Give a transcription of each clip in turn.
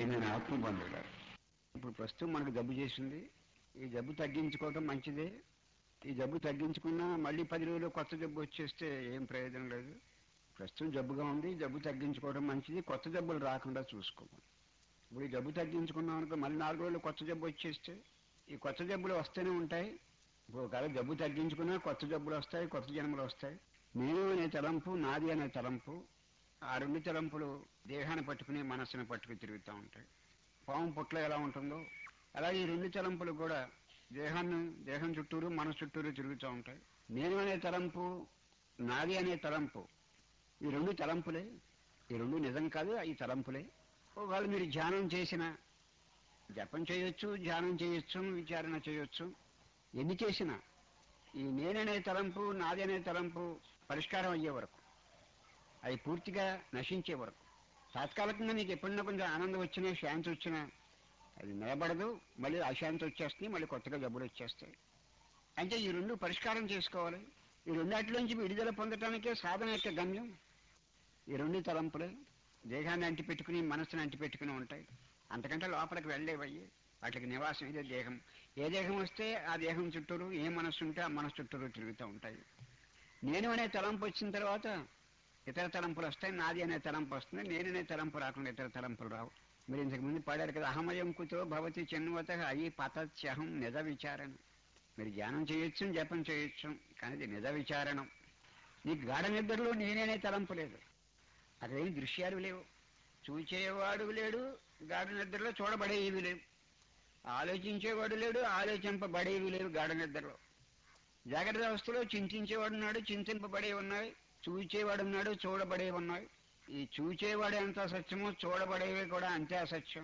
ప్రియమైన ఆత్మబంధువులు ఇప్పుడు ప్రస్తుతం మనకు జబ్బు చేసింది ఈ జబ్బు తగ్గించుకోవటం మంచిదే ఈ జబ్బు తగ్గించుకున్నా మళ్ళీ పది రోజులు కొత్త జబ్బు వచ్చేస్తే ఏం ప్రయోజనం లేదు ప్రస్తుతం జబ్బుగా ఉంది ఈ జబ్బు తగ్గించుకోవడం మంచిది కొత్త జబ్బులు రాకుండా చూసుకోవాలి ఇప్పుడు ఈ జబ్బు తగ్గించుకున్నాం అనుకో మళ్ళీ నాలుగు రోజులు కొత్త జబ్బు వచ్చేస్తే ఈ కొత్త జబ్బులు వస్తూనే ఉంటాయి ఇప్పుడు ఒకవేళ జబ్బు తగ్గించుకున్నా కొత్త జబ్బులు వస్తాయి కొత్త జన్మలు వస్తాయి నేను అనే తలంపు నాది అనే తలంపు ఆ రెండు తలంపులు దేహాన్ని పట్టుకుని మనస్సును పట్టుకుని తిరుగుతూ ఉంటాయి పాము పుట్ల ఎలా ఉంటుందో అలాగే ఈ రెండు తలంపులు కూడా దేహాన్ని దేహం చుట్టూరు మనసు చుట్టూరు తిరుగుతూ ఉంటాయి నేను అనే తలంపు నాది అనే తలంపు ఈ రెండు తలంపులే ఈ రెండు నిజం కాదు ఈ తలంపులే ఒకవేళ మీరు ధ్యానం చేసిన జపం చేయొచ్చు ధ్యానం చేయొచ్చు విచారణ చేయొచ్చు ఎన్ని చేసినా ఈ నేననే తలంపు నాది అనే తలంపు పరిష్కారం అయ్యే వరకు అది పూర్తిగా నశించే వరకు తాత్కాలికంగా నీకు ఎప్పుడన్నా కొంచెం ఆనందం వచ్చినా శాంతి వచ్చినా అది నిలబడదు మళ్ళీ అశాంతి వచ్చేస్తుంది మళ్ళీ కొత్తగా జబ్బులు వచ్చేస్తాయి అంటే ఈ రెండు పరిష్కారం చేసుకోవాలి ఈ రెండాటిలోంచి విడుదల పొందటానికే సాధన యొక్క గమ్యం ఈ రెండు తలంపులే దేహాన్ని అంటిపెట్టుకుని మనస్సును అంటిపెట్టుకుని ఉంటాయి అంతకంటే లోపలికి వెళ్ళేవయ్యి వాటికి నివాసం ఇదే దేహం ఏ దేహం వస్తే ఆ దేహం చుట్టూరు ఏ మనస్సు ఉంటే ఆ మనస్సు చుట్టూరు తిరుగుతూ ఉంటాయి నేను అనే తలంపు వచ్చిన తర్వాత ఇతర తలంపులు వస్తాయి నాది అనే తలంపు వస్తుంది నేననే తలంపు రాకుండా ఇతర తలంపులు రావు మీరు ఇంతకు ముందు పాడారు కదా అహమయం కుతో భవతి చెన్నువత అయి పతత్యహం నిజ విచారణ మీరు ధ్యానం చేయొచ్చు జపం చేయొచ్చు కానీ ఇది నిజ విచారణం నీకు గాఢ నిద్రలో నేనేనే తలంపు లేదు అదేమి దృశ్యాలు లేవు చూచేవాడు లేడు గాఢ నిద్రలో చూడబడేవి లేవు ఆలోచించేవాడు లేడు ఆలోచింపబడేవి లేవు గాఢ నిద్రలో జాగ్రత్త అవస్థలో చింతించేవాడు ఉన్నాడు చింతింపబడే ఉన్నాయి చూచేవాడు ఉన్నాడు చూడబడే ఉన్నాయి ఈ చూచేవాడు ఎంత సత్యమో చూడబడేవి కూడా అంతే అసత్యం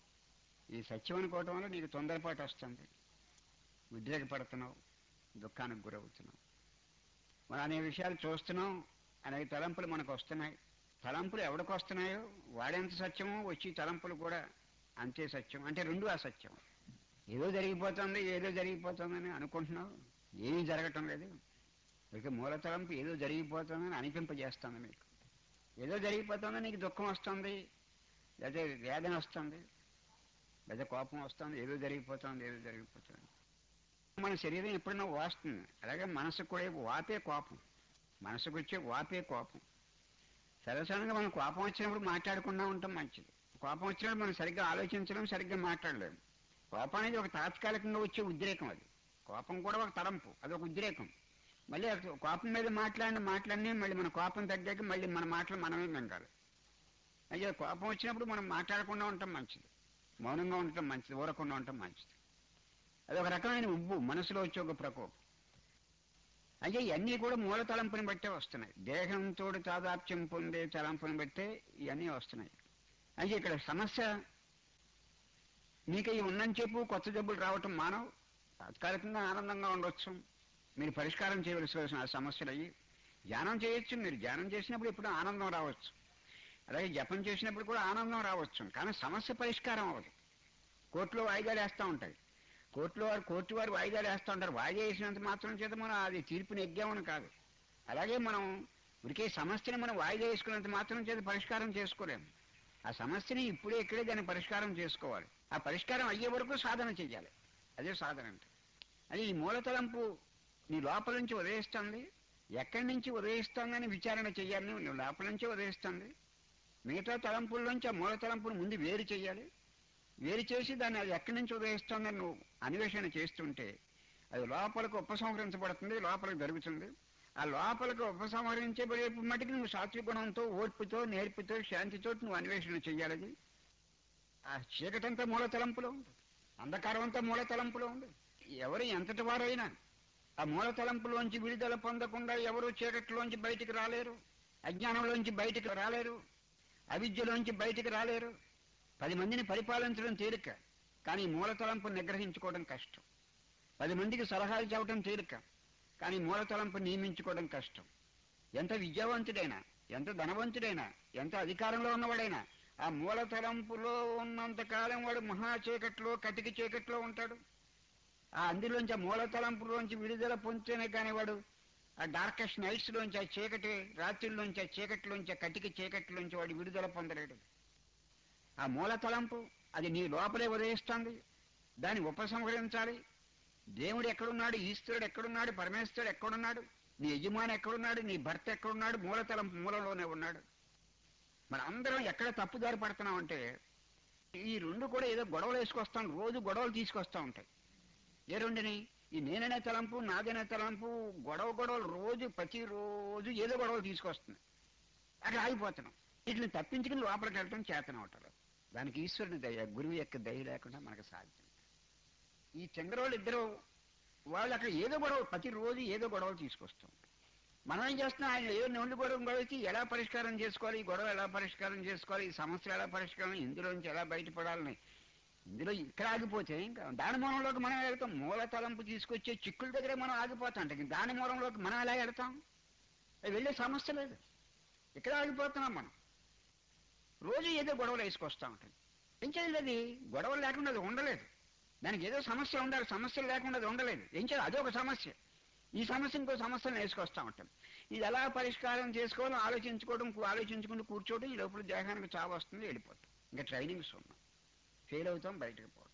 ఈ సత్యం అనుకోవటం వల్ల నీకు తొందరపాటు వస్తుంది ఉద్రేకపడుతున్నావు దుఃఖానికి గురవుతున్నావు మనం అనే విషయాలు చూస్తున్నాం అనేక తలంపులు మనకు వస్తున్నాయి తలంపులు ఎవడికి వస్తున్నాయో వాడెంత సత్యమో వచ్చి తలంపులు కూడా అంతే సత్యం అంటే రెండు అసత్యం ఏదో జరిగిపోతుంది ఏదో జరిగిపోతుందని అనుకుంటున్నావు ఏమీ జరగటం లేదు ఇక మూల తలంపు ఏదో జరిగిపోతుందని అనిపింపజేస్తుంది మీకు ఏదో జరిగిపోతుందని నీకు దుఃఖం వస్తుంది లేదా వేదన వస్తుంది లేదా కోపం వస్తుంది ఏదో జరిగిపోతుంది ఏదో జరిగిపోతుంది మన శరీరం ఎప్పుడైనా వాస్తుంది అలాగే మనసుకు కూడా వాపే కోపం మనసుకు వచ్చే వాపే కోపం సరసరంగా మనం కోపం వచ్చినప్పుడు మాట్లాడకుండా ఉంటాం మంచిది కోపం వచ్చినప్పుడు మనం సరిగ్గా ఆలోచించడం సరిగ్గా మాట్లాడలేము కోపం అనేది ఒక తాత్కాలికంగా వచ్చే ఉద్రేకం అది కోపం కూడా ఒక తలంపు అది ఒక ఉద్రేకం మళ్ళీ ఆ కోపం మీద మాట్లాడిన మాట్లాడిని మళ్ళీ మన కోపం తగ్గాక మళ్ళీ మన మాటలు మనమే మింగాలి అయ్యో కోపం వచ్చినప్పుడు మనం మాట్లాడకుండా ఉండటం మంచిది మౌనంగా ఉండటం మంచిది ఊరకుండా ఉండటం మంచిది అది ఒక రకమైన ఉబ్బు మనసులో వచ్చే ఒక ప్రకోపం అయ్యే ఇవన్నీ కూడా మూల తలంపుని బట్టే వస్తున్నాయి దేహంతో తాదాప్యం పొందే తలంపుని బట్టే ఇవన్నీ వస్తున్నాయి అయితే ఇక్కడ సమస్య మీకు ఈ ఉన్నని చెప్పు కొత్త జబ్బులు రావటం మానవు తాత్కాలికంగా ఆనందంగా ఉండొచ్చు మీరు పరిష్కారం చేయవలసిన ఆ సమస్యలు అయ్యి ధ్యానం చేయొచ్చు మీరు ధ్యానం చేసినప్పుడు ఇప్పుడు ఆనందం రావచ్చు అలాగే జపం చేసినప్పుడు కూడా ఆనందం రావచ్చు కానీ సమస్య పరిష్కారం అవ్వదు కోర్టులో వాయిదాలు వేస్తూ ఉంటాయి కోర్టులో వారు కోర్టు వారు వాయిదాలు వేస్తూ ఉంటారు వాయిదా వేసినంత మాత్రం చేత మనం అది తీర్పుని ఎగ్గామని కాదు అలాగే మనం ఉరికే సమస్యని మనం వాయిదా వేసుకున్నంత మాత్రం చేత పరిష్కారం చేసుకోలేము ఆ సమస్యని ఇప్పుడే ఇక్కడే దాన్ని పరిష్కారం చేసుకోవాలి ఆ పరిష్కారం అయ్యే వరకు సాధన చెయ్యాలి అదే సాధన అంటే అది ఈ మూలతలంపు నీ లోపల నుంచి ఉదయిస్తుంది ఎక్కడి నుంచి ఉదయిస్తుందని విచారణ చెయ్యాలి నువ్వు నీ లోపల నుంచి ఉదయిస్తుంది మిగతా తలంపుల్లోంచి ఆ మూల తలంపును ముందు వేరు చేయాలి వేరు చేసి దాన్ని అది ఎక్కడి నుంచి ఉదయిస్తుందని నువ్వు అన్వేషణ చేస్తుంటే అది లోపలికి ఉపసంహరించబడుతుంది లోపలికి జరుగుతుంది ఆ లోపలికి ఉపసంహరించబడే మటుకు నువ్వు సాత్విక గుణంతో ఓర్పుతో నేర్పుతో శాంతితో నువ్వు అన్వేషణ చెయ్యాలి అది ఆ చీకటంతా మూల తలంపులో ఉంది అంధకారం అంతా మూల తలంపులో ఉంది ఎవరు ఎంతటి వారైనా ఆ మూల తలంపులోంచి విడుదల పొందకుండా ఎవరు చీకటిలోంచి బయటికి రాలేరు అజ్ఞానంలోంచి బయటికి రాలేరు అవిద్యలోంచి బయటికి రాలేరు పది మందిని పరిపాలించడం తేలిక కానీ మూల తలంపు నిగ్రహించుకోవడం కష్టం పది మందికి సలహాలు చెప్పడం తేలిక కానీ మూల తలంపు నియమించుకోవడం కష్టం ఎంత విద్యావంతుడైనా ఎంత ధనవంతుడైనా ఎంత అధికారంలో ఉన్నవాడైనా ఆ మూల తలంపులో ఉన్నంత కాలం వాడు మహా చీకట్లో కటికి చీకట్లో ఉంటాడు ఆ అందులోంచి ఆ మూల తలంపులోంచి విడుదల పొందితేనే కానీ వాడు ఆ డార్కెస్ట్ నైట్స్ లోంచి ఆ చీకటి రాత్రిలోంచి ఆ చీకటిలోంచి ఆ కటికి చీకటిలోంచి వాడు విడుదల పొందలేడు ఆ మూల తలంపు అది నీ లోపలే ఉదయిస్తుంది దాన్ని ఉపసంహరించాలి దేవుడు ఎక్కడున్నాడు ఈశ్వరుడు ఎక్కడున్నాడు పరమేశ్వరుడు ఎక్కడున్నాడు నీ యజమాని ఎక్కడున్నాడు నీ భర్త ఎక్కడున్నాడు మూల తలంపు మూలంలోనే ఉన్నాడు మన అందరం ఎక్కడ తప్పుదారి పడుతున్నాం అంటే ఈ రెండు కూడా ఏదో గొడవలు వేసుకొస్తాం రోజు గొడవలు తీసుకొస్తా ఉంటాయి ఏ రెండుని ఈ నేననే తలంపు నాదనే తలంపు గొడవ గొడవలు రోజు ప్రతి రోజు ఏదో గొడవలు తీసుకొస్తుంది అక్కడ ఆగిపోతున్నాం వీటిని తప్పించుకుని లోపలికి వెళ్ళటం చేతనం అవటం దానికి ఈశ్వరుని దయ గురువు యొక్క దయ లేకుండా మనకు సాధ్యం ఈ చంద్రవాళ్ళు ఇద్దరు వాళ్ళు అక్కడ ఏదో గొడవ ప్రతిరోజు ఏదో గొడవలు తీసుకొస్తాం మనం ఏం చేస్తున్నాం ఆయన ఏదో నొండి గొడవ గొడవకి ఎలా పరిష్కారం చేసుకోవాలి ఈ గొడవ ఎలా పరిష్కారం చేసుకోవాలి ఈ సమస్య ఎలా పరిష్కారం ఇందులోంచి ఎలా బయటపడాలని ఇందులో ఇక్కడ ఆగిపోతే ఇంకా దాని మూలంలోకి మనం వెళ్తాం మూల తలంపు తీసుకొచ్చే చిక్కుల దగ్గరే మనం ఆగిపోతాం అంటే దాని మూలంలోకి మనం ఎలా వెళ్తాం అది వెళ్ళే సమస్య లేదు ఇక్కడ ఆగిపోతున్నాం మనం రోజు ఏదో గొడవలు వేసుకొస్తా ఉంటుంది ఏం చేయలేదు అది గొడవలు లేకుండా అది ఉండలేదు దానికి ఏదో సమస్య ఉండాలి సమస్యలు లేకుండా అది ఉండలేదు ఏం చేయాలి అదొక సమస్య ఈ సమస్య ఇంకో సమస్యను వేసుకొస్తా ఉంటాం ఇది ఎలా పరిష్కారం చేసుకోవాలో ఆలోచించుకోవడం కూ- ఆలోచించుకుంటూ కూర్చోవడం ఈ లోపల దేహానికి చావు వస్తుంది వెళ్ళిపోతాం ఇంకా ట్రైనింగ్స్ ఉన్నాం ఫెయిల్ అవుతాం బయటకు పోవటం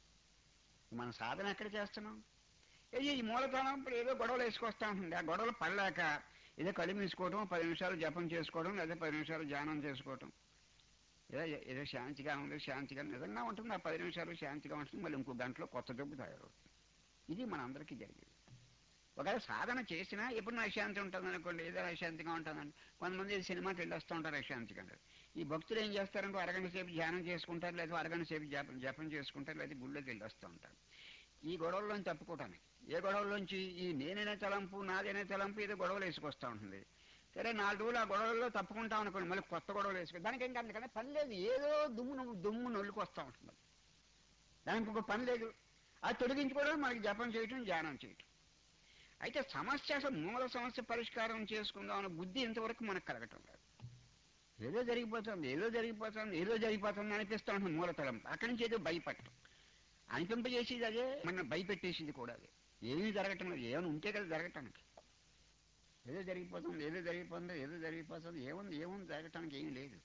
మన సాధన ఎక్కడ చేస్తున్నాం ఏది ఈ మూలతనం ఇప్పుడు ఏదో గొడవలు వేసుకొస్తా ఉంటుంది ఆ గొడవలు పడలేక ఏదో కళ్ళు మూసుకోవడం పది నిమిషాలు జపం చేసుకోవడం లేదా పది నిమిషాలు ధ్యానం చేసుకోవటం ఏదో ఏదో శాంతిగా ఉంది శాంతిగా నిజంగా ఉంటుంది ఆ పది నిమిషాలు శాంతిగా ఉంటుంది మళ్ళీ ఇంకో గంటలో కొత్త జబ్బు తయారవుతుంది ఇది మనందరికీ జరిగేది ఒకవేళ సాధన చేసినా ఎప్పుడు నా శాంతి ఉంటుంది అనుకోండి ఏదో అశాంతిగా ఉంటుందండి కొంతమంది సినిమాకి వెళ్ళి వస్తూ ఉంటారు అశాంతిగా అంటారు ఈ భక్తులు ఏం చేస్తారంటే అరగంట సేపు ధ్యానం చేసుకుంటారు లేదా అరగంట సేపు జపం జపం చేసుకుంటారు లేదా గుళ్ళోకి వెళ్ళి వస్తూ ఉంటారు ఈ గొడవల్లోంచి తప్పుకోవటానికి ఏ గొడవల్లోంచి ఈ నేననే తలంపు నాదనే తలంపు ఏదో గొడవలు వేసుకొస్తూ ఉంటుంది సరే నాలుగు రోజులు ఆ గొడవల్లో తప్పుకుంటాం అనుకోండి మళ్ళీ కొత్త గొడవలు వేసుకో దానికి ఏం కాదు కానీ పని లేదు ఏదో దుమ్ము నువ్వు దుమ్ము నొల్లుకు వస్తూ ఉంటుంది దానికి ఒక పని లేదు అది తొలగించుకోవడం మనకి జపం చేయటం ధ్యానం చేయటం అయితే సమస్య అసలు మూల సమస్య పరిష్కారం చేసుకుందాం అన్న బుద్ధి ఇంతవరకు మనకు కలగటం లేదు ఏదో జరిగిపోతుంది ఏదో జరిగిపోతుంది ఏదో జరిగిపోతుంది అనిపిస్తూ ఉంటుంది మూలతలం అక్కడి నుంచి ఏదో భయపడటం అనిపింపజేసేది అదే మన భయపెట్టేసింది కూడా అదే ఏమీ జరగటం లేదు ఏమైనా ఉంటే కదా జరగటానికి ఏదో జరిగిపోతుంది ఏదో జరిగిపోతుంది ఏదో జరిగిపోతుంది ఏముంది ఏముంది జరగటానికి ఏమీ లేదు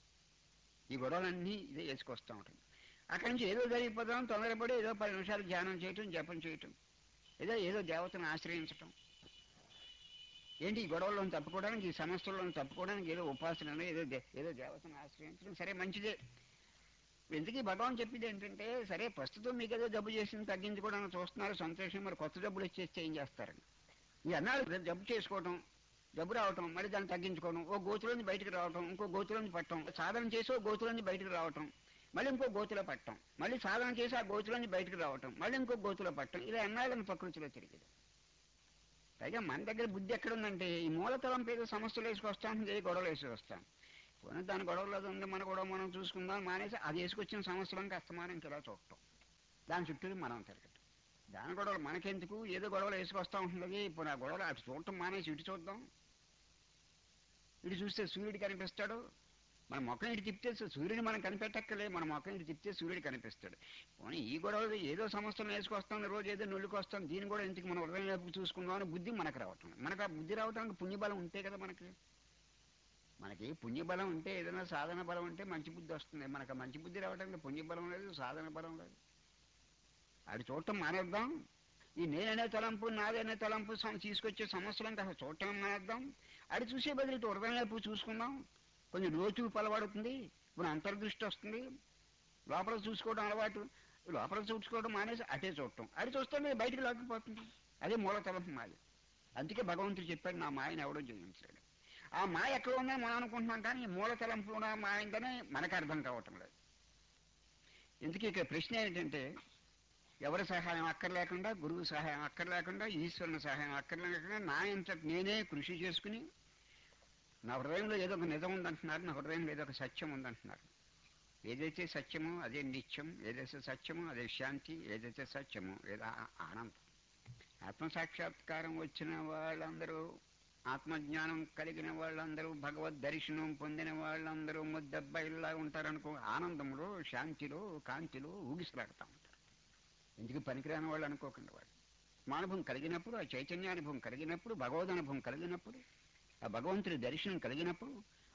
ఈ గొడవలన్నీ ఇదే వేసుకొస్తూ ఉంటుంది అక్కడి నుంచి ఏదో జరిగిపోతాం తొందరపడి ఏదో పది నిమిషాలు ధ్యానం చేయటం జపం చేయటం ఏదో ఏదో దేవతను ఆశ్రయించటం ఏంటి ఈ గొడవల్లో తప్పుకోవడానికి ఈ సమస్యల్లో తప్పుకోవడానికి ఏదో ఉపాసన ఏదో దే- ఏదో దేవతను ఆశ్రయించడం సరే మంచిదే ఎందుకు భగవాన్ చెప్పింది ఏంటంటే సరే ప్రస్తుతం మీకు ఏదో జబ్బు చేసింది తగ్గించుకోవడానికి చూస్తున్నారు సంతోషం మరి కొత్త జబ్బులు వచ్చేస్తే ఏం చేస్తారని ఈ అన్నాడు జబ్బు చేసుకోవటం జబ్బు రావటం మళ్ళీ దాన్ని తగ్గించుకోవడం ఓ గోతులోంచి బయటకు రావటం ఇంకో గోతులోంచి పట్టడం సాధన చేసి ఓ గోతులోంచి బయటకు రావటం మళ్ళీ ఇంకో గోతులో పట్టడం మళ్ళీ సాధన చేసి ఆ గోతులోంచి బయటకు రావటం మళ్ళీ ఇంకో గోతులో పట్టడం ఇలా ఎన్నాళ్ళని ప్రకృతిలో తిరిగేది పైగా మన దగ్గర బుద్ధి ఎక్కడుందంటే ఈ మూలతలం పేద సమస్యలు వేసుకొస్తాం ఏ గొడవలు వేసి వస్తాం పోనీ దాని గొడవలో ఉంది మన గొడవ మనం చూసుకుందాం మానేసి అది వేసుకొచ్చిన సమస్యలను అస్తమానం ఇలా చూడటం దాని చుట్టూ మనం తిరగటం దాని గొడవలు మనకెందుకు ఏదో గొడవలు వేసుకొస్తా ఉంటుంది ఇప్పుడు ఆ గొడవలు అటు చూడటం మానేసి ఇటు చూద్దాం ఇటు చూస్తే సూర్యుడు కనిపిస్తాడు మన మొక్కని ఇటు తిప్పితే సూర్యుని మనం కనిపెట్టక్కలే మన మొక్కని ఇటు తిప్పితే సూర్యుడు కనిపిస్తాడు పోనీ ఈ గొడవలు ఏదో సమస్యలు వేసుకొస్తాం రోజు ఏదో నొల్లుకు వస్తాం దీన్ని కూడా ఎందుకు మనం ఉదయం వైపు చూసుకుందాం అని బుద్ధి మనకు రావటం మనకు ఆ బుద్ధి రావటానికి పుణ్యబలం ఉంటే కదా మనకి మనకి పుణ్యబలం ఉంటే ఏదైనా సాధన బలం ఉంటే మంచి బుద్ధి వస్తుంది మనకు ఆ మంచి బుద్ధి రావడానికి పుణ్యబలం లేదు సాధన బలం లేదు అది చూడటం మానేద్దాం ఈ నేననే తలంపు నాదనే తలంపు సం- తీసుకొచ్చే సమస్యలంటే అసలు చూడటం మానేద్దాం అది చూసే బదులు ఇటు హృదయం వైపు చూసుకుందాం కొంచెం లోతు పలబడుతుంది ఇప్పుడు అంతర్దృష్టి వస్తుంది లోపల చూసుకోవడం అలవాటు లోపల చూసుకోవడం మానేసి అటే చూడటం అది చూస్తే బయటికి లాక్కుపోతుంది అదే మూల తలంపు మాయ అందుకే భగవంతుడు చెప్పాడు నా మాయను ఎవడో జయించలేడు ఆ మాయ ఎక్కడ ఉందని మనం అనుకుంటున్నాం కానీ ఈ మూల తలంపు ఉన్న మాయ ఉందని మనకు అర్థం కావటం లేదు ఎందుకు ఇక్కడ ప్రశ్న ఏంటంటే ఎవరి సహాయం అక్కర్లేకుండా గురువు సహాయం అక్కర్లేకుండా ఈశ్వరుని సహాయం అక్కర్లేకుండా నా ఇంతటి నేనే కృషి చేసుకుని నా హృదయంలో ఏదో ఒక నిజం ఉందంటున్నారు నా హృదయంలో ఏదో ఒక సత్యం ఉందంటున్నారు ఏదైతే సత్యమో అదే నిత్యం ఏదైతే సత్యమో అదే శాంతి ఏదైతే సత్యమో ఏదో ఆ- ఆనందం ఆత్మ సాక్షాత్కారం వచ్చిన వాళ్ళందరూ ఆత్మజ్ఞానం కలిగిన వాళ్ళందరూ భగవద్ దర్శనం పొందిన వాళ్ళందరూ ముద్దబ్బాయిల్లా ఉంటారనుకో ఆనందంలో శాంతిలో కాంతిలో ఊగిసలాడుతూ ఉంటారు ఎందుకు పనికిరాని వాళ్ళు అనుకోకుండా వాళ్ళు మానుభవం కలిగినప్పుడు ఆ చైతన్యానుభవం కలిగినప్పుడు భగవద్ అనుభవం కలిగినప్పుడు ఆ భగవంతుడి దర్శనం కలిగినప్పుడు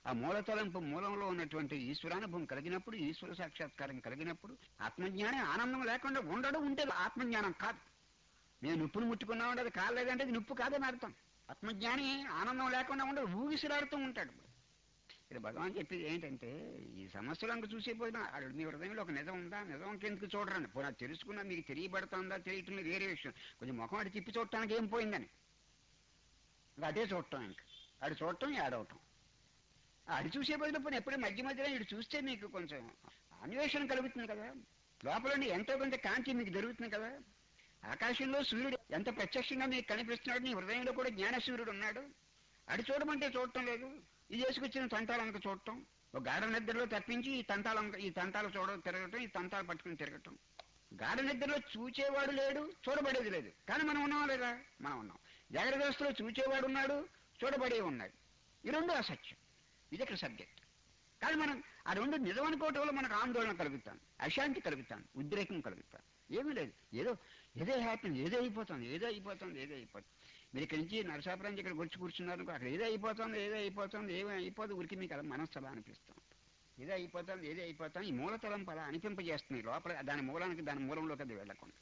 ఆ మూల తలంపు మూలంలో ఉన్నటువంటి ఈశ్వరానుభవం కలిగినప్పుడు ఈశ్వర సాక్షాత్కారం కలిగినప్పుడు ఆత్మజ్ఞానం ఆనందం లేకుండా ఉండడం ఉంటే ఆత్మజ్ఞానం కాదు నేను నిప్పును ముట్టుకున్నామంటే అది కాలేదంటే అది నిప్పు కాదని అర్థం ఆత్మజ్ఞాని ఆనందం లేకుండా ఉండదు ఊగిసిలాడుతూ ఉంటాడు ఇక్కడ భగవాన్ చెప్పేది ఏంటంటే ఈ సమస్యలను చూసేపోయినా ఆడు మీ హృదయంలో ఒక నిజం ఉందా నిజం ఎందుకు చూడరండి పోనీ అది తెలుసుకున్నా మీకు తెలియబడుతుందా తెలియటం లేదు వేరే విషయం కొంచెం ముఖం అడి తిప్పి చూడటానికి ఏం పోయిందని ఇంకా అదే చూడటం ఇంకా ఆడు చూడటం ఆడవటం అది చూసే పోయినప్పుడు ఎప్పుడే మధ్య మధ్యలో ఇటు చూస్తే మీకు కొంచెం అన్వేషణ కలుగుతుంది కదా లోపల ఎంతో కొంత కాంతి మీకు దొరుకుతుంది కదా ఆకాశంలో సూర్యుడు ఎంత ప్రత్యక్షంగా మీకు కనిపిస్తున్నాడు నీ హృదయంలో కూడా జ్ఞాన సూర్యుడు ఉన్నాడు అటు చూడమంటే చూడటం లేదు ఇది చేసుకొచ్చిన తంతాలంక చూడటం ఒక గాఢ నిద్రలో తప్పించి ఈ తంతాలంక ఈ తంతాలు చూడ తిరగటం ఈ తంతాలు పట్టుకుని తిరగటం గాఢ నిద్రలో చూచేవాడు లేడు చూడబడేది లేదు కానీ మనం ఉన్నాం లేదా మనం ఉన్నాం జాగ్రత్త వ్యవస్థలో చూచేవాడు ఉన్నాడు చూడబడే ఉన్నాడు ఈ రెండు అసత్యం ఇది ఇక్కడ సబ్జెక్ట్ కానీ మనం ఆ రెండు నిజం అనుకోవటం వల్ల మనకు ఆందోళన కలుగుతాం అశాంతి కలుగుతాం ఉద్రేకం కలుగుతాం ఏమీ లేదు ఏదో ఏదో హ్యాపీ ఏదో అయిపోతుంది ఏదో అయిపోతుంది ఏదో అయిపోతుంది మీరు ఇక్కడి నుంచి నరసాపురం నుంచి ఇక్కడ వచ్చి కూర్చున్నారు అక్కడ ఏదో అయిపోతుంది ఏదో అయిపోతుంది ఏమీ అయిపోతుంది ఉరికి మీకు అలా మనస్సు అలా అనిపిస్తాం ఏదో అయిపోతుంది ఏదో అయిపోతుంది ఈ మూలతలం అలా అనిపింపజేస్తుంది లోపల దాని మూలానికి దాని మూలంలోకి అది వెళ్ళకుండా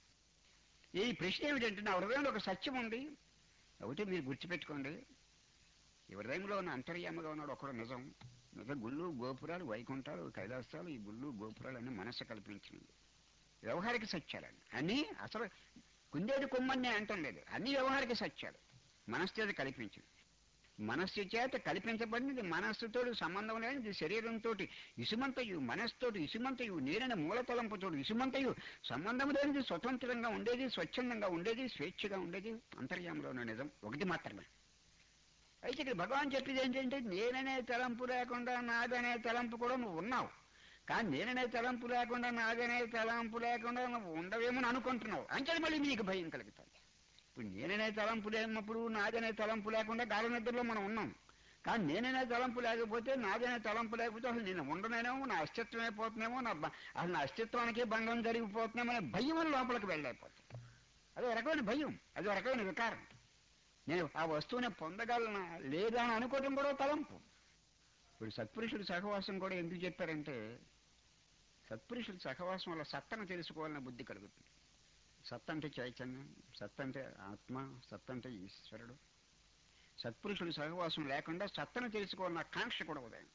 ఈ ప్రశ్న ఏమిటంటే నా హృదయంలో ఒక సత్యం ఉంది ఒకటి మీరు గుర్తుపెట్టుకోండి ఈ హృదయంలో ఉన్న అంతర్యామగా ఉన్నాడు ఒకడు నిజం మిగతా గుళ్ళు గోపురాలు వైకుంఠాలు కైలాసాలు ఈ గుళ్ళు గోపురాలు అన్ని మనస్సు కల్పించినవి వ్యవహారిక సత్యాలండి అన్నీ అసలు కుందేది కొమ్మని అంటం లేదు అన్ని వ్యవహారిక సత్యాలు మనస్సు కల్పించింది మనస్సు చేత కల్పించబడినది మనస్సుతో సంబంధం లేనిది శరీరంతో ఇసుమంతయు మనస్సుతోటి ఇసుమంతయు నీరని మూలతలంపుతో ఇసుమంతయు సంబంధం లేనిది స్వతంత్రంగా ఉండేది స్వచ్ఛందంగా ఉండేది స్వేచ్ఛగా ఉండేది అంతర్యామంలో ఉన్న నిజం ఒకటి మాత్రమే అయితే ఇక్కడ భగవాన్ చెప్పేది ఏంటంటే నేననే తలంపు లేకుండా నాదనే తలంపు కూడా నువ్వు ఉన్నావు కానీ నేననే తలంపు లేకుండా నాదనే తలంపు లేకుండా నువ్వు ఉండవేమో అనుకుంటున్నావు అంటే మళ్ళీ నీకు భయం కలుగుతుంది ఇప్పుడు నేననే తలంపు లేనప్పుడు నాదనే తలంపు లేకుండా గాఢ నిద్రలో మనం ఉన్నాం కానీ నేననే తలంపు లేకపోతే నాదనే తలంపు లేకపోతే అసలు నేను ఉండనేమో నా అస్తిత్వమే పోతున్నామో నా బ- అసలు నా అస్తిత్వానికి భంగం జరిగిపోతున్నామో అనే భయం అని లోపలికి వెళ్ళైపోతుంది అదో రకమైన భయం అదో రకమైన వికారం నేను ఆ వస్తువుని పొందగలనా లేదా అని అనుకోవడం కూడా తలంపు ఇప్పుడు సత్పురుషుడు సహవాసం కూడా ఎందుకు చెప్పారంటే సత్పురుషుడు సహవాసం వల్ల సత్తను తెలుసుకోవాలన్న బుద్ధి కలుగుతుంది సత్ అంటే చైతన్యం సత్ అంటే ఆత్మ సత్ అంటే ఈశ్వరుడు సత్పురుషుడు సహవాసం లేకుండా సత్తను తెలుసుకోవాలన్న కాంక్ష కూడా ఉదయం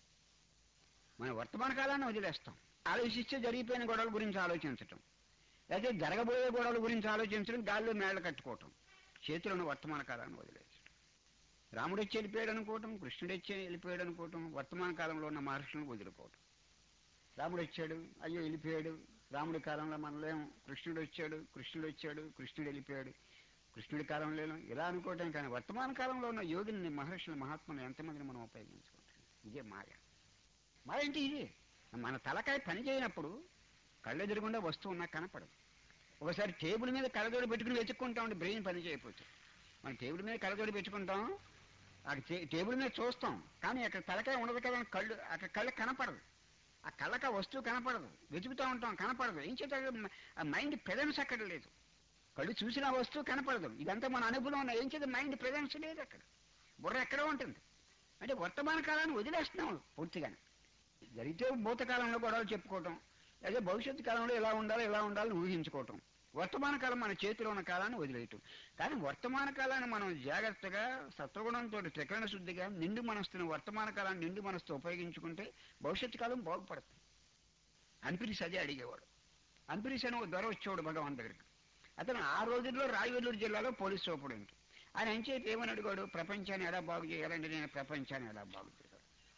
మన వర్తమాన కాలాన్ని వదిలేస్తాం ఆలోచిస్తే జరిగిపోయిన గొడవల గురించి ఆలోచించటం లేకపోతే జరగబోయే గొడవల గురించి ఆలోచించడం గాల్లో మేళ్ళ కట్టుకోవటం చేతిలో ఉన్న వర్తమాన కాలాన్ని వదిలేయడం రాముడు వచ్చి వెళ్ళిపోయాడు అనుకోవటం కృష్ణుడు వచ్చి వెళ్ళిపోయాడు అనుకోవటం వర్తమాన కాలంలో ఉన్న మహర్షులను వదులుకోవటం రాముడు వచ్చాడు అయ్యో వెళ్ళిపోయాడు రాముడి కాలంలో మనలేం కృష్ణుడు వచ్చాడు కృష్ణుడు వచ్చాడు కృష్ణుడు వెళ్ళిపోయాడు కృష్ణుడి కాలంలో ఇలా అనుకోవటం కానీ వర్తమాన కాలంలో ఉన్న యోగిని మహర్షుల మహాత్ములు ఎంతమందిని మనం ఉపయోగించుకుంటాం ఇదే మాయ మాయ అంటే ఇదే మన తలకాయ పని చేయనప్పుడు కళ్ళెదురుగుండా వస్తువు ఉన్నా కనపడదు ఒకసారి టేబుల్ మీద కళ్ళజోడు పెట్టుకుని వెతుక్కుంటాం బ్రెయిన్ పని చేయకపోతే మనం టేబుల్ మీద కళ్ళజోడు పెట్టుకుంటాం అక్కడ టే- టేబుల్ మీద చూస్తాం కానీ అక్కడ తలకాయ ఉండదు కదా అని కళ్ళు అక్కడ కళ్ళు కనపడదు ఆ కళ్ళకి ఆ వస్తువు కనపడదు వెతుకుతూ ఉంటాం కనపడదు ఏం చేత ఆ మైండ్ ప్రెజెన్స్ అక్కడ లేదు కళ్ళు చూసిన ఆ వస్తువు కనపడదు ఇదంతా మన అనుభవం ఉన్న ఏం చేత మైండ్ ప్రెజెన్స్ లేదు అక్కడ బుర్ర ఎక్కడో ఉంటుంది అంటే వర్తమాన కాలాన్ని వదిలేస్తున్నాం పూర్తిగానే జరిగితే భూతకాలంలో గొడవలు చెప్పుకోవటం అదే భవిష్యత్తు కాలంలో ఎలా ఉండాలి ఎలా ఉండాలని ఊహించుకోవటం వర్తమాన కాలం మన చేతిలో ఉన్న కాలాన్ని వదిలేయటం కానీ వర్తమాన కాలాన్ని మనం జాగ్రత్తగా సత్వగుణంతో త్రికరణ శుద్ధిగా నిండు మనస్తున్న వర్తమాన కాలాన్ని నిండు మనసుతో ఉపయోగించుకుంటే భవిష్యత్తు కాలం బాగుపడుతుంది అంపిరిస్ అదే అడిగేవాడు అంపిరిస్ అని ఒక దొర వచ్చేవాడు భగవాన్ దగ్గరికి అతను ఆ రోజుల్లో రాయవెల్లూరు జిల్లాలో పోలీస్ సూపరింట్ ఆయన ఏం చేతి ఏమని అడిగాడు ప్రపంచాన్ని ఎలా బాగు చేయాలంటే నేను ప్రపంచాన్ని ఎలా బాగు చేయాలి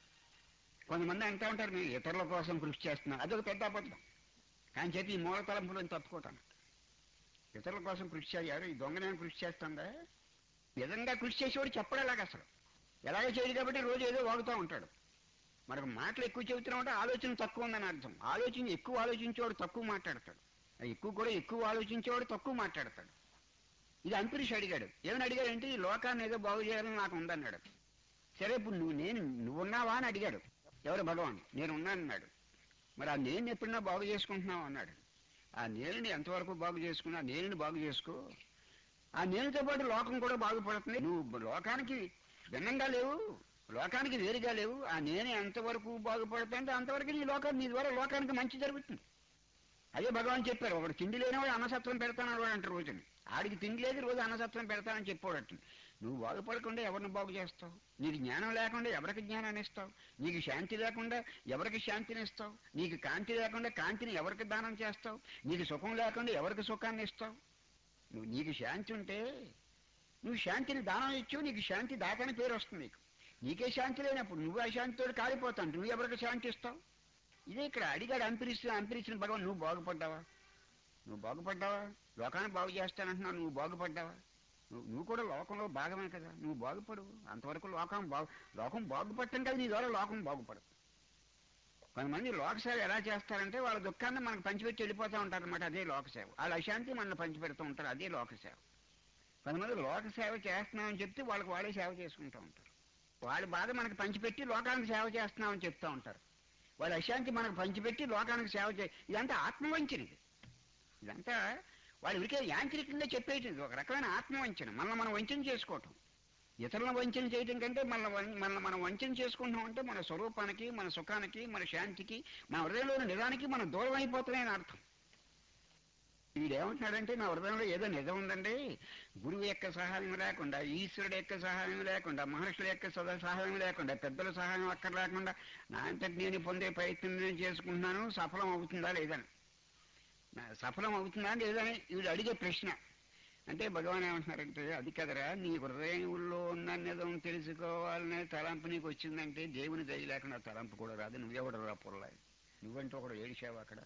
కొంతమంది అంటూ ఉంటారు మేము ఇతరుల కోసం కృషి చేస్తున్నాం అదొక పెద్ద అబద్ధం కానీ చేతి ఈ మూల తలంపులను తప్పుకోవటాను ఇతరుల కోసం కృషి చేయాలి ఈ దొంగనేమో కృషి చేస్తుందా నిజంగా కృషి చేసేవాడు చెప్పడేలాగా అసలు ఎలాగో చేయదు కాబట్టి రోజు ఏదో వాగుతూ ఉంటాడు మనకు మాటలు ఎక్కువ చెబుతున్నాం అంటే ఆలోచన తక్కువ ఉందని అర్థం ఆలోచన ఎక్కువ ఆలోచించేవాడు తక్కువ మాట్లాడతాడు ఎక్కువ కూడా ఎక్కువ ఆలోచించేవాడు తక్కువ మాట్లాడతాడు ఇది అంతరిష్ అడిగాడు ఏమని అడిగాడంటే ఈ లోకాన్ని ఏదో బాగు చేయాలని నాకు ఉందన్నాడు సరే ఇప్పుడు నువ్వు నేను నువ్వున్నావా అని అడిగాడు ఎవరు భగవాన్ నేను ఉన్నానన్నాడు మరి ఆ నేను ఎప్పుడన్నా బాగు చేసుకుంటున్నావు అన్నాడు ఆ నేనుని ఎంతవరకు బాగు చేసుకున్నా నేనుని బాగు చేసుకో ఆ నేనుతో పాటు లోకం కూడా బాగుపడుతుంది నువ్వు లోకానికి భిన్నంగా లేవు లోకానికి వేరుగా లేవు ఆ నేనే ఎంతవరకు బాగుపడుతుంటే అంతవరకు నీ లోకం నీ ద్వారా లోకానికి మంచి జరుగుతుంది అదే భగవాన్ చెప్పారు ఒకడు తిండి లేనివాడు అన్నసత్వం పెడతానని వాడు అంటారు రోజుని ఆడికి తిండి లేదు రోజు అన్నసత్వం పెడతానని చెప్పాడట నువ్వు బాగుపడకుండా ఎవరిని బాగు చేస్తావు నీకు జ్ఞానం లేకుండా ఎవరికి జ్ఞానాన్ని ఇస్తావు నీకు శాంతి లేకుండా ఎవరికి శాంతిని ఇస్తావు నీకు కాంతి లేకుండా కాంతిని ఎవరికి దానం చేస్తావు నీకు సుఖం లేకుండా ఎవరికి సుఖాన్ని ఇస్తావు నువ్వు నీకు శాంతి ఉంటే నువ్వు శాంతిని దానం ఇచ్చు నీకు శాంతి దాతని పేరు వస్తుంది నీకు నీకే శాంతి లేనప్పుడు నువ్వు ఆ శాంతితో కాలిపోతావు నువ్వు ఎవరికి శాంతి ఇస్తావు ఇదే ఇక్కడ అడిగాడు అంపిరిస్తూ అంపిరిచిన భగవాన్ నువ్వు బాగుపడ్డావా నువ్వు బాగుపడ్డావా లోకాన్ని బాగు చేస్తానంటున్నావు నువ్వు బాగుపడ్డావా నువ్వు నువ్వు కూడా లోకంలో భాగమే కదా నువ్వు బాగుపడు అంతవరకు లోకం బాగు లోకం బాగుపడటం కదా నీ ద్వారా లోకం బాగుపడదు కొంతమంది లోకసేవ ఎలా చేస్తారంటే వాళ్ళ దుఃఖాన్ని మనకు పంచిపెట్టి వెళ్ళిపోతూ ఉంటారు అనమాట అదే లోకసేవ వాళ్ళ అశాంతి మనల్ని పంచిపెడుతూ ఉంటారు అదే లోకసేవ కొంతమంది లోకసేవ చేస్తున్నామని చెప్తే వాళ్ళకి వాళ్ళే సేవ చేసుకుంటూ ఉంటారు వాళ్ళ బాధ మనకు పంచిపెట్టి లోకానికి సేవ చేస్తున్నామని చెప్తూ ఉంటారు వాళ్ళ అశాంతి మనకు పంచిపెట్టి లోకానికి సేవ చే ఇదంతా ఆత్మవంచన ఇది ఇదంతా వాళ్ళు ఉరికే యాంత్రికంగా చెప్పేది ఒక రకమైన ఆత్మవంచన మనల్ని మనం వంచన చేసుకోవటం ఇతరులను వంచన చేయటం కంటే మన మన మనం వంచన చేసుకుంటాం అంటే మన స్వరూపానికి మన సుఖానికి మన శాంతికి మన హృదయంలోని నిజానికి మనం దూరం అయిపోతున్నాయని అర్థం వీడేమంటున్నాడంటే నా హృదయంలో ఏదో నిజం ఉందండి గురువు యొక్క సహాయం లేకుండా ఈశ్వరుడు యొక్క సహాయం లేకుండా మహర్షుల యొక్క సద- సహాయం లేకుండా పెద్దల సహాయం అక్కడ లేకుండా నా అంతటి నేను పొందే ప్రయత్నం నేను చేసుకుంటున్నాను సఫలం అవుతుందా లేదని నా- సఫలం అవుతుందా లేదని వీడు అడిగే ప్రశ్న అంటే భగవాన్ ఏమంటున్నారంటే అది కదరా నీ హృదయంలో ఉన్న నిజం తెలుసుకోవాలనే తలంపు నీకు వచ్చిందంటే దేవుని దయ లేకుండా తలంపు కూడా రాదు నువ్వెవడు రా పొరలా నువ్వంటే ఒకడు ఏడిచావు అక్కడ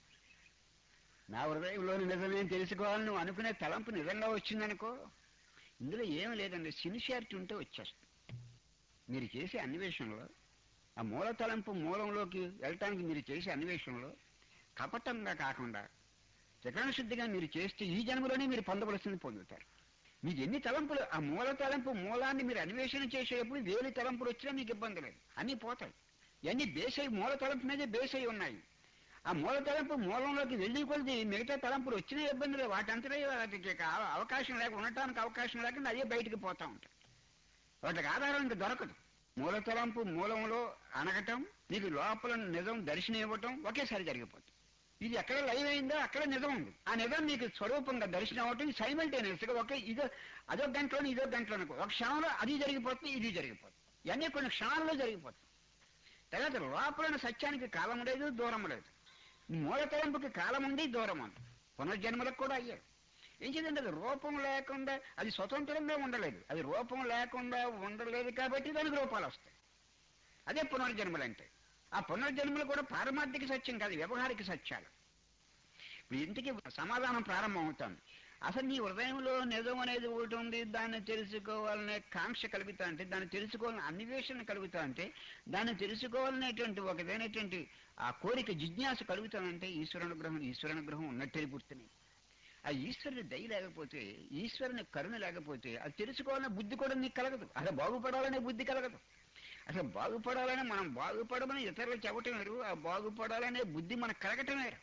నా హృదయంలోని నిజమే తెలుసుకోవాలని నువ్వు అనుకునే తలంపు నిజంగా వచ్చిందనుకో ఇందులో ఏం లేదండి సిన్సియారిటీ ఉంటే వచ్చేస్తుంది మీరు చేసే అన్వేషణలో ఆ మూల తలంపు మూలంలోకి వెళ్ళటానికి మీరు చేసే అన్వేషణలో కపటంగా కాకుండా త్రికరణ శుద్ధిగా మీరు చేస్తే ఈ జన్మలోనే మీరు పొందవలసింది పొందుతారు మీకు ఎన్ని తలంపులు ఆ మూల తలంపు మూలాన్ని మీరు అన్వేషణ చేసేటప్పుడు వేలు తలంపులు వచ్చినా మీకు ఇబ్బంది లేదు అన్నీ పోతాయి ఇవన్నీ బేసై మూల తలంపు మీదే బేసై ఉన్నాయి ఆ మూల తలంపు మూలంలోకి వెళ్ళి కొలిది మిగతా తలంపులు వచ్చిన ఇబ్బంది లేదు వాటంతటే వాటికి అవ- అవకాశం లేక ఉండటానికి అవకాశం లేకుండా అదే బయటికి పోతా ఉంటాయి వాటికి ఆధారం ఇంకా దొరకదు మూల తలంపు మూలంలో అనగటం నీకు లోపల నిజం దర్శనం ఇవ్వటం ఒకేసారి జరిగిపోతుంది ఇది ఎక్కడ లైవ్ అయిందో అక్కడ నిజం ఉంది ఆ నిజం నీకు స్వరూపంగా దర్శనం అవటం సైమల్టేనియస్ గా ఒకే ఇదో అదో గంటలోని ఇదో గంటలోని ఒక క్షణంలో అది జరిగిపోతుంది ఇది జరిగిపోతుంది ఇవన్నీ కొన్ని క్షణాల్లో జరిగిపోతుంది తర్వాత లోపల సత్యానికి కాలం లేదు దూరం లేదు మూల తలంపుకి కాలం ఉంది దూరం ఉంది పునర్జన్మలకు కూడా అయ్యారు ఏం చేద్దంటే అది రూపం లేకుండా అది స్వతంత్రంగా ఉండలేదు అది రూపం లేకుండా ఉండలేదు కాబట్టి దానికి రూపాలు వస్తాయి అదే పునర్జన్మలు అంటే ఆ పునర్జన్మలు కూడా పారమార్థిక సత్యం కాదు వ్యవహారిక సత్యాలు ఇప్పుడు ఇంటికి సమాధానం ప్రారంభం అవుతుంది అసలు నీ హృదయంలో నిజం అనేది ఒకటి ఉంది దాన్ని తెలుసుకోవాలనే కాంక్ష కలుగుతా అంటే దాన్ని తెలుసుకోవాలని అన్వేషణ కలుగుతా అంటే దాన్ని తెలుసుకోవాలనేటువంటి ఒకదైనటువంటి ఆ కోరిక జిజ్ఞాస కలుగుతానంటే ఈశ్వరానుగ్రహం ఈశ్వరానుగ్రహం ఉన్నట్టే గుర్తుని ఆ ఈశ్వరుని దయ లేకపోతే ఈశ్వరుని కరుణ లేకపోతే అది తెలుసుకోవాలనే బుద్ధి కూడా నీకు కలగదు అసలు బాగుపడాలనే బుద్ధి కలగదు అసలు బాగుపడాలని మనం బాగుపడమని ఇతరులు చెప్పటం వేరు ఆ బాగుపడాలనే బుద్ధి మనకు కలగటం వేరు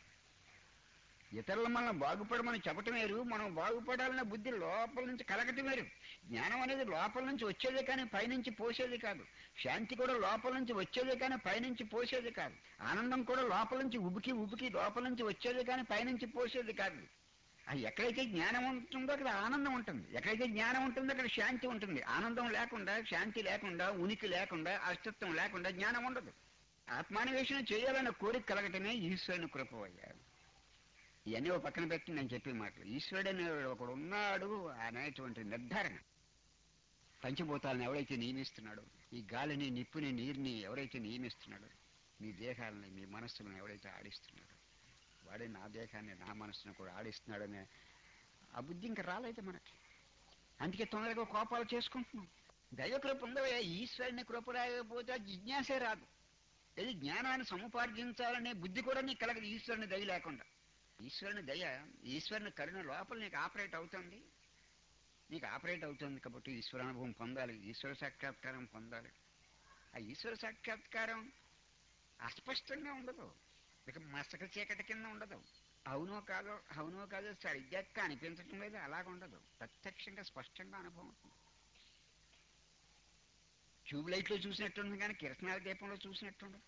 ఇతరులు మనం బాగుపడమని చెప్పటం వేరు మనం బాగుపడాలనే బుద్ధి లోపల నుంచి కలగటం వేరు జ్ఞానం అనేది లోపల నుంచి వచ్చేదే కానీ పైనుంచి పోసేది కాదు శాంతి కూడా లోపల నుంచి వచ్చేదే కానీ పైనుంచి పోసేది కాదు ఆనందం కూడా లోపల నుంచి ఉబికి ఉబికి లోపల నుంచి వచ్చేది కానీ పైనుంచి పోసేది కాదు అది ఎక్కడైతే జ్ఞానం ఉంటుందో అక్కడ ఆనందం ఉంటుంది ఎక్కడైతే జ్ఞానం ఉంటుందో అక్కడ శాంతి ఉంటుంది ఆనందం లేకుండా శాంతి లేకుండా ఉనికి లేకుండా అస్తిత్వం లేకుండా జ్ఞానం ఉండదు ఆత్మాన్వేషణ చేయాలన్న కోరిక కలగటమే ఈశ్వరుని కృప అయ్యారు ఇవన్నీ ఒక పక్కన పెట్టి నేను చెప్పే మాటలు ఈశ్వరుడు అనేవాడు ఒకడు ఉన్నాడు అనేటువంటి నిర్ధారణ పంచభూతాలను ఎవరైతే నియమిస్తున్నాడో ఈ గాలిని నిప్పుని నీరుని ఎవరైతే నియమిస్తున్నాడో మీ దేహాలని మీ మనస్సులను ఎవరైతే ఆడిస్తున్నాడో వాడే నా దేహాన్ని నా మనస్సును కూడా ఆడిస్తున్నాడనే ఆ బుద్ధి ఇంకా రాలేదు మనకి అందుకే తొందరగా కోపాలు చేసుకుంటున్నాం దైవ కృప ఉండవే ఈశ్వరుని కృప రాకపోతే ఆ జిజ్ఞాసే రాదు ఇది జ్ఞానాన్ని సముపార్జించాలనే బుద్ధి కూడా నీకు కలగదు ఈశ్వరుని దయ లేకుండా ఈశ్వరుని దయ ఈశ్వరుని కరుణ లోపల నీకు ఆపరేట్ అవుతుంది నీకు ఆపరేట్ అవుతుంది కాబట్టి ఈశ్వరానుభవం పొందాలి ఈశ్వర సాక్షాత్కారం పొందాలి ఆ ఈశ్వర సాక్షాత్కారం అస్పష్టంగా ఉండదు ఇక మసక చీకటి కింద ఉండదు అవునో కాదో అవునో కాదో సరిగ్గా అనిపించటం లేదు అలాగ ఉండదు ప్రత్యక్షంగా స్పష్టంగా అనుభవం అవుతుంది ట్యూబ్ లైట్లో చూసినట్టుంది కానీ కిరసనాల దీపంలో చూసినట్టుండదు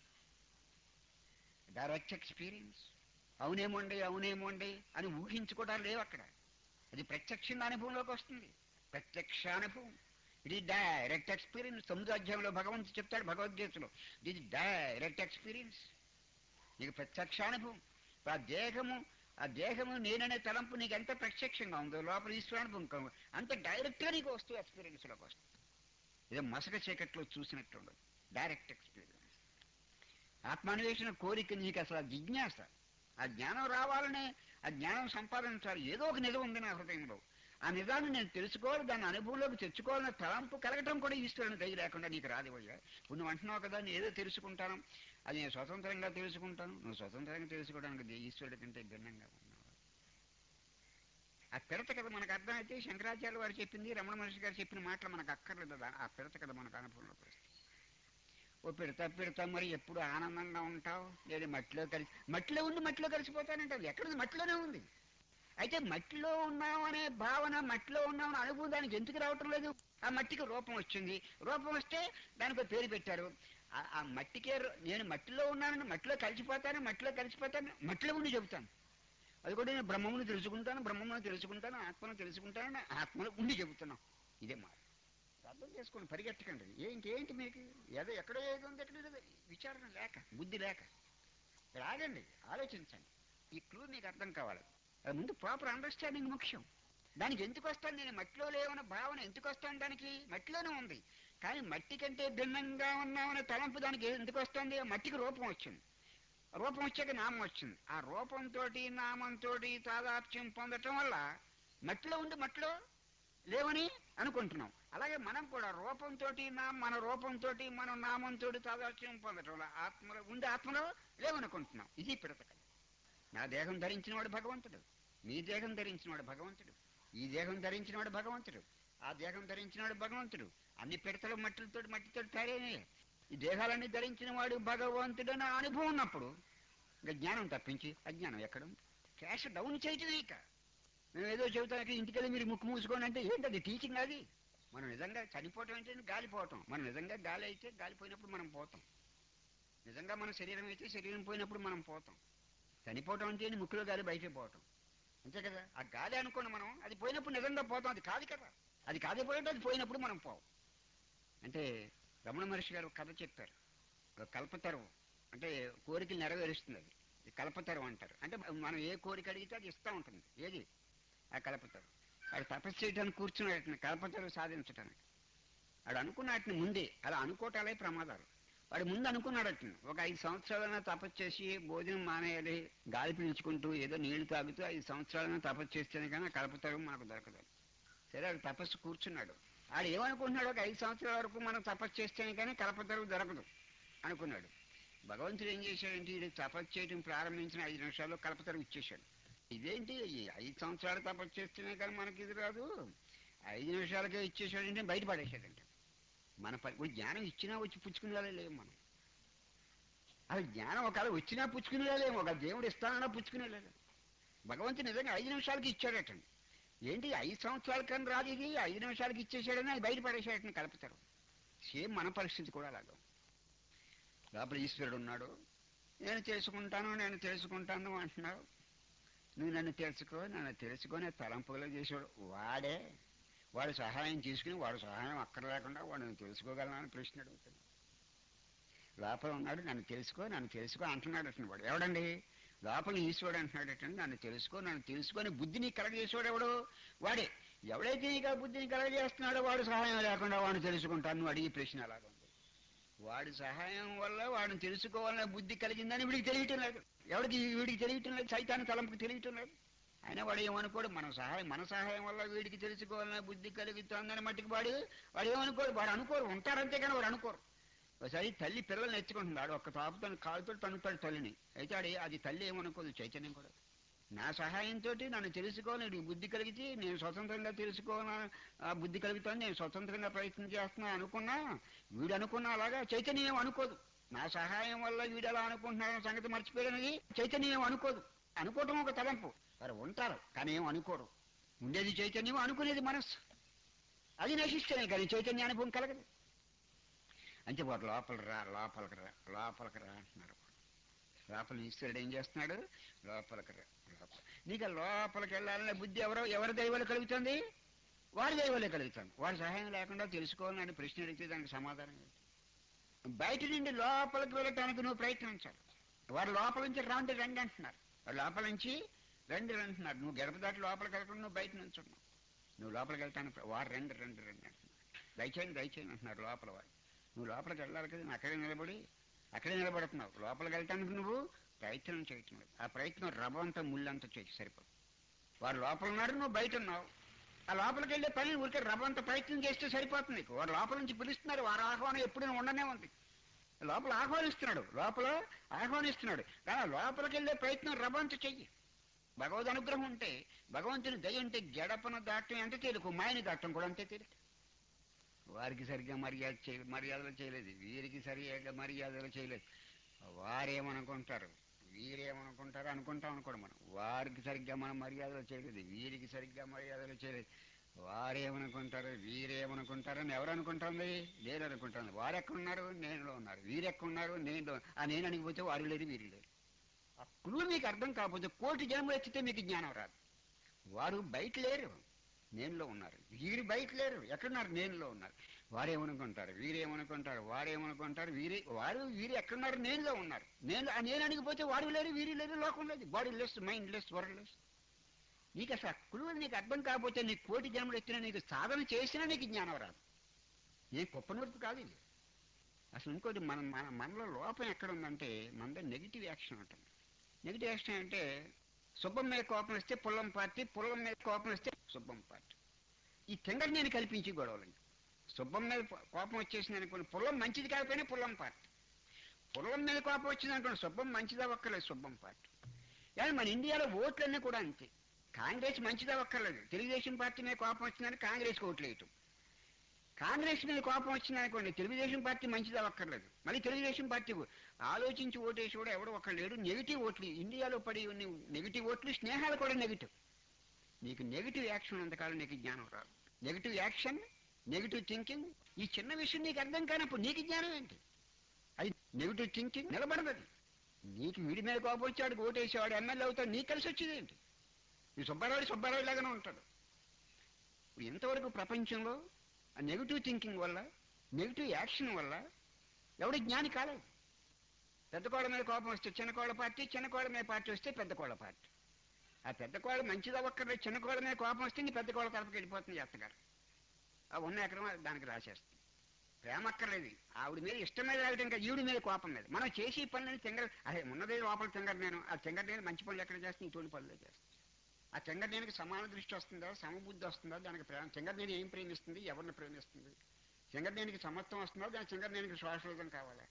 డైరెక్ట్ ఎక్స్పీరియన్స్ అవునేమోండి అవునేమోండి అని ఊహించుకోవడం లేవు అక్కడ అది ప్రత్యక్ష అనుభవంలోకి వస్తుంది ప్రత్యక్ష అనుభవం ఇది డైరెక్ట్ ఎక్స్పీరియన్స్ తొమ్మిదో అధ్యాయంలో భగవంతుడు చెప్తాడు భగవద్గీతలో ఇది డైరెక్ట్ ఎక్స్పీరియన్స్ నీకు ప్రత్యక్ష అనుభవం ఇప్పుడు ఆ దేహము ఆ దేహము నేననే తలంపు నీకు ఎంత ప్రత్యక్షంగా ఉందో లోపల ఈశ్వరానుభవం కా- అంత డైరెక్ట్గా నీకు వస్తూ ఎక్స్పీరియన్స్లోకి వస్తుంది ఇదే మసక చీకట్లో చూసినట్టు ఉండదు డైరెక్ట్ ఎక్స్పీరియన్స్ ఆత్మాన్వేషణ కోరిక నీకు అసలు ఆ జిజ్ఞాస ఆ జ్ఞానం రావాలనే ఆ జ్ఞానం సంపాదించాలి ఏదో ఒక నిజం ఉంది నా హృదయంలో ఆ నిజాన్ని నేను తెలుసుకోవాలి దాన్ని అనుభవంలోకి తెచ్చుకోవాలన్న తలంపు కలగటం కూడా ఈశ్వరుని దయ లేకుండా నీకు రాదివయ్యా ఇప్పుడు నువ్వు అంటున్నావు కదా నేను ఏదో తెలుసుకుంటాను అది నేను స్వతంత్రంగా తెలుసుకుంటాను నువ్వు స్వతంత్రంగా తెలుసుకోవడానికి దే- ఈశ్వరుడి కంటే భిన్నంగా ఉన్నావు ఆ పిడత కథ మనకు అర్థమైతే శంకరాచార్య వారు చెప్పింది రమణ మహర్షి గారు చెప్పిన మాటలు మనకు అక్కర్లేదు కదా ఆ పిడత కథ మనకు అనుభవంలోకి వస్తుంది ఓ పిడతా పిడతా మరి ఎప్పుడు ఆనందంగా ఉంటావు లేదు మట్టిలో కలిసి మట్టిలో ఉండి మట్టిలో కలిసిపోతానంటే అది ఎక్కడ ఉంది? మట్టిలోనే ఉంది అయితే మట్టిలో ఉన్నామనే భావన మట్టిలో ఉన్నామనే అనుభవం దానికి ఎందుకు రావటం లేదు ఆ మట్టికి రూపం వచ్చింది రూపం వస్తే దానికి ఒక పేరు పెట్టారు ఆ- ఆ మట్టికే రూ- నేను మట్టిలో ఉన్నానని మట్టిలో కలిసిపోతాను మట్టిలో కలిసిపోతాను మట్టిలో ఉండి చెబుతాను అది కూడా నేను బ్రహ్మమును తెలుసుకుంటాను బ్రహ్మమును తెలుసుకుంటాను ఆత్మను తెలుసుకుంటాను ఆత్మను ఉండి చెబుతున్నాం ఇదే మాట అర్థం చేసుకోండి పరిగెట్టకండి ఏ ఇంకేంటి మీకు ఏదో ఎక్కడో ఏదో ఉంది ఎక్కడ ఏదో విచారణ లేక బుద్ధి లేక ఇక్కడ ఆగండి ఆలోచించండి ఈ క్లూ మీకు అర్థం కావాలి అది ముందు ప్రాపర్ అండర్స్టాండింగ్ ముఖ్యం దానికి ఎందుకు వస్తాను నేను మట్టిలో లేవన్న భావన ఎందుకు వస్తాను దానికి మట్టిలోనే ఉంది కానీ మట్టి కంటే భిన్నంగా ఉన్నామనే తలంపు దానికి ఎందుకు వస్తుంది ఆ మట్టికి రూపం వచ్చింది రూపం వచ్చాక నామం వచ్చింది ఆ రూపంతో నామంతో తాదాప్యం పొందటం వల్ల మట్టిలో ఉండి మట్టిలో లేవని అనుకుంటున్నాం అలాగే మనం కూడా రూపంతో నా మన రూపంతో మన నామంతో తాదాత్యం పొందటం వల్ల ఆత్మలో ఉండి ఆత్మలో లేవనుకుంటున్నాం ఇది పిడతక నా దేహం ధరించిన వాడు భగవంతుడు మీ దేహం ధరించిన వాడు భగవంతుడు ఈ దేహం ధరించిన వాడు భగవంతుడు ఆ దేహం ధరించిన వాడు భగవంతుడు అన్ని పిడతలు మట్టిలతో మట్టితో తయారైనవి ఈ దేహాలన్నీ ధరించిన వాడు భగవంతుడు అనే అనుభవం ఉన్నప్పుడు ఇంకా జ్ఞానం తప్పించి అజ్ఞానం ఎక్కడ ఉంది? క్యాష్ డౌన్ చేయటమే ఇక మేము ఏదో చెబుతాను ఇంటికెళ్ళి మీరు ముక్కు మూసుకోండి అంటే ఏంటది టీచింగ్ అది మనం నిజంగా చనిపోవటం అంటే గాలిపోవటం మనం నిజంగా గాలి అయితే గాలిపోయినప్పుడు మనం పోతాం నిజంగా మన శరీరం అయితే శరీరం పోయినప్పుడు మనం పోతాం చనిపోవటం అంటే ఏంటి? ముక్కులో గాలి బయటకు పోవటం అంతే కదా ఆ గాలి అనుకోండి మనం అది పోయినప్పుడు నిజంగా పోతాం అది కాదు కదా అది కాదే పోయినట్టు అది పోయినప్పుడు మనం పోం అంటే రమణ మహర్షి గారు ఒక కథ చెప్పారు ఒక కల్పతరం అంటే కోరికలు నెరవేరుస్తుంది అది ఇది కల్పతరం అంటారు అంటే మనం ఏ కోరిక అడిగితే అది ఇస్తూ ఉంటుంది ఏది ఆ కల్పతరం వాడు తపస్సు చేయడానికి కూర్చున్నాడు కల్పతరం సాధించడానికి వాడు అనుకున్నట్టు ముందే అలా అనుకోవటాలే ప్రమాదాలు వాడు ముందు అనుకున్నాడట ఒక ఐదు సంవత్సరాలైనా తపస్సు చేసి భోజనం మానేయాలి గాలి పీల్చుకుంటూ ఏదో నీళ్లు తాగుతూ ఐదు సంవత్సరాలైనా తపస్సు చేస్తేనే కానీ ఆ కల్పతరం మనకు దొరకదు సరే వాడు తపస్సు కూర్చున్నాడు ఆడు ఏమనుకుంటున్నాడు ఒక ఐదు సంవత్సరాల వరకు మనం తపస్సు చేస్తేనే కానీ కల్పతరం దొరకదు అనుకున్నాడు భగవంతుడు ఏం చేశాడంటే ఇది తపస్సు చేయడం ప్రారంభించిన ఐదు నిమిషాల్లో కల్పతరం ఇచ్చేశాడు ఇదేంటి ఈ ఐదు సంవత్సరాలు తపస్సు చేస్తేనే కానీ మనకి ఇది రాదు ఐదు నిమిషాలకే ఇచ్చేసాడంటే బయట పడేసాడంట మన పని ఇప్పుడు జ్ఞానం ఇచ్చినా వచ్చి పుచ్చుకునే వాళ్ళే లేము మనం అసలు జ్ఞానం ఒకవేళ వచ్చినా పుచ్చుకునే లేము ఒక దేవుడు ఇస్తానన్నా పుచ్చుకునే లేదు భగవంతుడు నిజంగా ఐదు నిమిషాలకి ఇచ్చాడటండి ఏంటి ఐదు సంవత్సరాల కన్నా రాదు ఇది ఐదు నిమిషాలకి ఇచ్చేసాడని అది బయట పడేసాడని కలుపుతారు సేమ్ మన పరిస్థితి కూడా అలాగా లోపల ఈశ్వరుడు ఉన్నాడు నేను తెలుసుకుంటాను నేను తెలుసుకుంటాను అంటున్నావు నువ్వు నన్ను తెలుసుకో నన్ను తెలుసుకొని తలంపులో చేసాడు వాడే వాడు సహాయం తీసుకుని వాడు సహాయం అక్కడ లేకుండా వాడు నేను తెలుసుకోగలను అని ప్రశ్న అడుగుతాడు లోపల ఉన్నాడు నన్ను తెలుసుకో నన్ను తెలుసుకో అంటున్నాడు అతను వాడు ఎవడండి లోపల ఈశ్వరుడు అంటున్నాడు అటండి నన్ను తెలుసుకో నన్ను తెలుసుకొని బుద్ధిని కలగజేసేవాడు ఎవడు వాడే ఎవడైతే నీకు ఆ బుద్ధిని కలగజేస్తున్నాడో వాడు సహాయం లేకుండా వాడిని తెలుసుకుంటాను నువ్వు అడిగి ప్రశ్న అలాగా ఉంది వాడి సహాయం వల్ల వాడిని తెలుసుకోవాలనే బుద్ధి కలిగిందని వీడికి తెలియటం లేదు ఎవడికి వీడికి తెలియటం లేదు సైతాన్ని తలంపుకి తెలియటం లేదు అయినా వాడు ఏమనుకోడు మన సహాయం మన సహాయం వల్ల వీడికి తెలుసుకోవాలనే బుద్ధి కలుగుతుందని మట్టికి వాడు వాడు ఏమనుకోడు వాడు అనుకోరు ఉంటారంతే కానీ వాడు అనుకోరు ఒకసారి తల్లి పిల్లల్ని ఎత్తుకుంటుంది ఆడు ఒక్క తాపుతో కాలుతో తన్నుతాడు తల్లిని అయితే ఆడి అది తల్లి ఏమనుకోదు చైతన్యం కూడా నా సహాయంతో నన్ను తెలుసుకోవాలి నీకు బుద్ధి కలిగితే నేను స్వతంత్రంగా తెలుసుకోవాలని ఆ బుద్ధి కలుగుతాను నేను స్వతంత్రంగా ప్రయత్నం చేస్తున్నా అనుకున్నా వీడు అనుకున్నా అలాగా చైతన్యం ఏం అనుకోదు నా సహాయం వల్ల వీడు ఎలా అనుకుంటున్నాడన్న సంగతి మర్చిపోయానని చైతన్యం ఏం అనుకోదు అనుకోవటం ఒక తలంపు వారు ఉంటారు కానీ ఏం అనుకోరు ఉండేది చైతన్యం అనుకునేది మనస్సు అది నశిస్తేనే కానీ చైతన్య అనుభవం కలగదు అంటే వాడు లోపల రా లోపలికి రా లోపలికి రా అంటున్నాడు లోపల ఈశ్వరుడు ఏం చేస్తున్నాడు లోపలికి రా లోపల నీకు ఆ లోపలికి వెళ్ళాలనే బుద్ధి ఎవరో ఎవరి దైవాలు కలుగుతుంది వారి దైవాలే కలుగుతుంది వారి సహాయం లేకుండా తెలుసుకోవాలని ప్రశ్న అడిగితే దానికి సమాధానం ఏంటి? బయట నుండి లోపలికి వెళ్ళటానికి నువ్వు ప్రయత్నించాలి వారు లోపల నుంచి రాండి రండి అంటున్నారు వారు లోపల నుంచి రండి అంటున్నారు నువ్వు గడప దాటి లోపలికి వెళ్ళకుండా నువ్వు బయట నుంచి ఉన్నావు నువ్వు లోపలికి వెళ్తానికి వారు రండి రండి రండి అంటున్నారు దయచేయండి దయచేయండి అంటున్నారు లోపల వారు నువ్వు లోపలికి వెళ్ళాలి కదా నువ్వు అక్కడే నిలబడి అక్కడే నిలబడుతున్నావు లోపలికి వెళ్ళటానికి నువ్వు ప్రయత్నం చేయటం లేదు ఆ ప్రయత్నం రవ్వంతా ముళ్ళంతా చేసి సరిపోదు వారు లోపల ఉన్నారు నువ్వు బయట ఉన్నావు ఆ లోపలికి వెళ్ళే పని ఊరికే రవ్వంత ప్రయత్నం చేస్తే సరిపోతుంది నీకు వారు లోపల నుంచి పిలుస్తున్నారు వారి ఆహ్వానం ఎప్పుడు ఉండనే ఉంది లోపల ఆహ్వానిస్తున్నాడు లోపల ఆహ్వానిస్తున్నాడు కానీ ఆ లోపలికి వెళ్ళే ప్రయత్నం రవ్వంత చెయ్యి భగవద్ అనుగ్రహం ఉంటే భగవంతుని దయ ఉంటే గడపను దాటం ఎంత తేలిక మాయని దాటం కూడా అంతే తేలిక వారికి సరిగ్గా మర్యాద చేయ మర్యాదలు చేయలేదు వీరికి సరిగ్గా మర్యాదలు చేయలేదు వారేమనుకుంటారు వీరేమనుకుంటారు అనుకుంటాం అనుకోండి మనం వారికి సరిగ్గా మనం మర్యాదలు చేయలేదు వీరికి సరిగ్గా మర్యాదలు చేయలేదు వారేమనుకుంటారు వీరేమనుకుంటారని ఎవరు అనుకుంటుంది నేను అనుకుంటాను వారు ఎక్కడున్నారు నేనులో ఉన్నారు వీరు ఎక్కడున్నారు నేను ఆ నేను అనిగిపోతే వారు లేరు వీరు లేరు ఆ కురువు మీకు అర్థం కాకపోతే కోటి జన్మలు ఎత్తితే మీకు జ్ఞానం రాదు వారు బయట లేరు నేనులో ఉన్నారు వీరు బయట లేరు ఎక్కడున్నారు నేనులో ఉన్నారు వారేమనుకుంటారు వీరేమనుకుంటారు వారేమనుకుంటారు వీరే వారు వీరు ఎక్కడున్నారు నేనులో ఉన్నారు నేను ఆ నేను అడిగిపోతే వారు లేరు వీరు లేరు లోకం లేదు bodiless mindless worldless నీకు అసలు ఆ కురువు నీకు అర్థం కాకపోతే నీకు కోటి జన్మలు ఎత్తినా నీకు సాధన చేసినా నీకు జ్ఞానం రాదు ఏ గొప్ప నోర్పు కాదు ఇది అసలు ఇంకోటి మన మన మనలో లోపం ఎక్కడ ఉందంటే మనలో నెగిటివ్ యాక్షన్ ఉంటుంది నెగిటివ్ యాక్షన్ అంటే సుబ్బం మీద కోపం వస్తే పుల్లం పార్టీ పుల్లం మీద కోపం వస్తే సుబ్బం పార్టీ ఈ తెంగర్ నేను కల్పించి గొడవలండి సుబ్బం మీద కోపం వచ్చేసింది అనుకోండి పుల్లం మంచిది కాకపోయినా పుల్లం పార్టీ పుల్లం మీద కోపం వచ్చింది అనుకోండి సుబ్బం మంచిదా ఒక్కలేదు సుబ్బం పార్టీ కానీ మన ఇండియాలో ఓట్లన్నీ కూడా అంతే కాంగ్రెస్ మంచిదా ఒక్కర్లేదు తెలుగుదేశం పార్టీ మీద కోపం వచ్చిందని కాంగ్రెస్ ఓట్లు వేయటం కాంగ్రెస్ మీద కోపం వచ్చింది అనుకోండి తెలుగుదేశం పార్టీ మంచిదా ఒక్కర్లేదు మళ్ళీ తెలుగుదేశం పార్టీ ఆలోచించి ఓటేసి కూడా ఎవడో ఒక్కరు లేడు నెగిటివ్ ఓట్లు ఇండియాలో పడి ఉన్న నెగిటివ్ ఓట్లు స్నేహాలు కూడా నెగిటివ్ నీకు నెగిటివ్ యాక్షన్ అంతకాలం నీకు జ్ఞానం రాదు నెగిటివ్ యాక్షన్ నెగిటివ్ థింకింగ్ ఈ చిన్న విషయం నీకు అర్థం కానప్పుడు నీకు జ్ఞానం ఏంటి అది నెగిటివ్ థింకింగ్ నిలబడదు అది నీకు వీడి మీద కోపం వచ్చాడు ఓటేసేవాడు ఎమ్మెల్యే అవుతాడు నీకు కలిసి వచ్చేది ఏంటి ఈ సుబ్బారావు సుబ్బారావు లాగానే ఉంటాడు ఇప్పుడు ఇంతవరకు ప్రపంచంలో ఆ నెగిటివ్ థింకింగ్ వల్ల నెగిటివ్ యాక్షన్ వల్ల ఎవడు జ్ఞాని కాలేదు పెద్ద కోళ్ళ మీద కోపం వస్తే చిన్న కోళ్ళ పార్టీ చిన్న కోళ్ళ మీద పార్టీ వస్తే పెద్ద కోళ్ళ పార్టీ ఆ పెద్ద కోళ్ళ మంచిది అవ్వక్కర్లేదు చిన్న కోళ్ళ మీద కోపం వస్తే నీ పెద్ద కోళ్ళ తరపుకి వెళ్ళిపోతుంది అత్తగారు ఆ ఉన్న ఎకరం దానికి రాసేస్తుంది ప్రేమ అక్కర్లేదు ఆవిడ మీద ఇష్టం మీద రావడం ఇంకా ఈవిడ మీద కోపం మీద మనం చేసే పనులని తెంగర అదే ఉన్నదే లోపల తెంగర నేను ఆ తెంగర నేను మంచి పనులు ఎక్కడ చేస్తాను ఇటువంటి పనులే చేస్తాను ఆ చెంగర్ నేనికి సమాన దృష్టి వస్తుందా సమబుద్ధి వస్తుందా దానికి ప్రేమ చెంగర్ నేను ఏం ప్రేమిస్తుంది ఎవరిని ప్రేమిస్తుంది చెంగర్ నేనికి సమత్వం వస్తుందా దాని చెంగర్ నేనికి శ్వాసలోకం కావాలా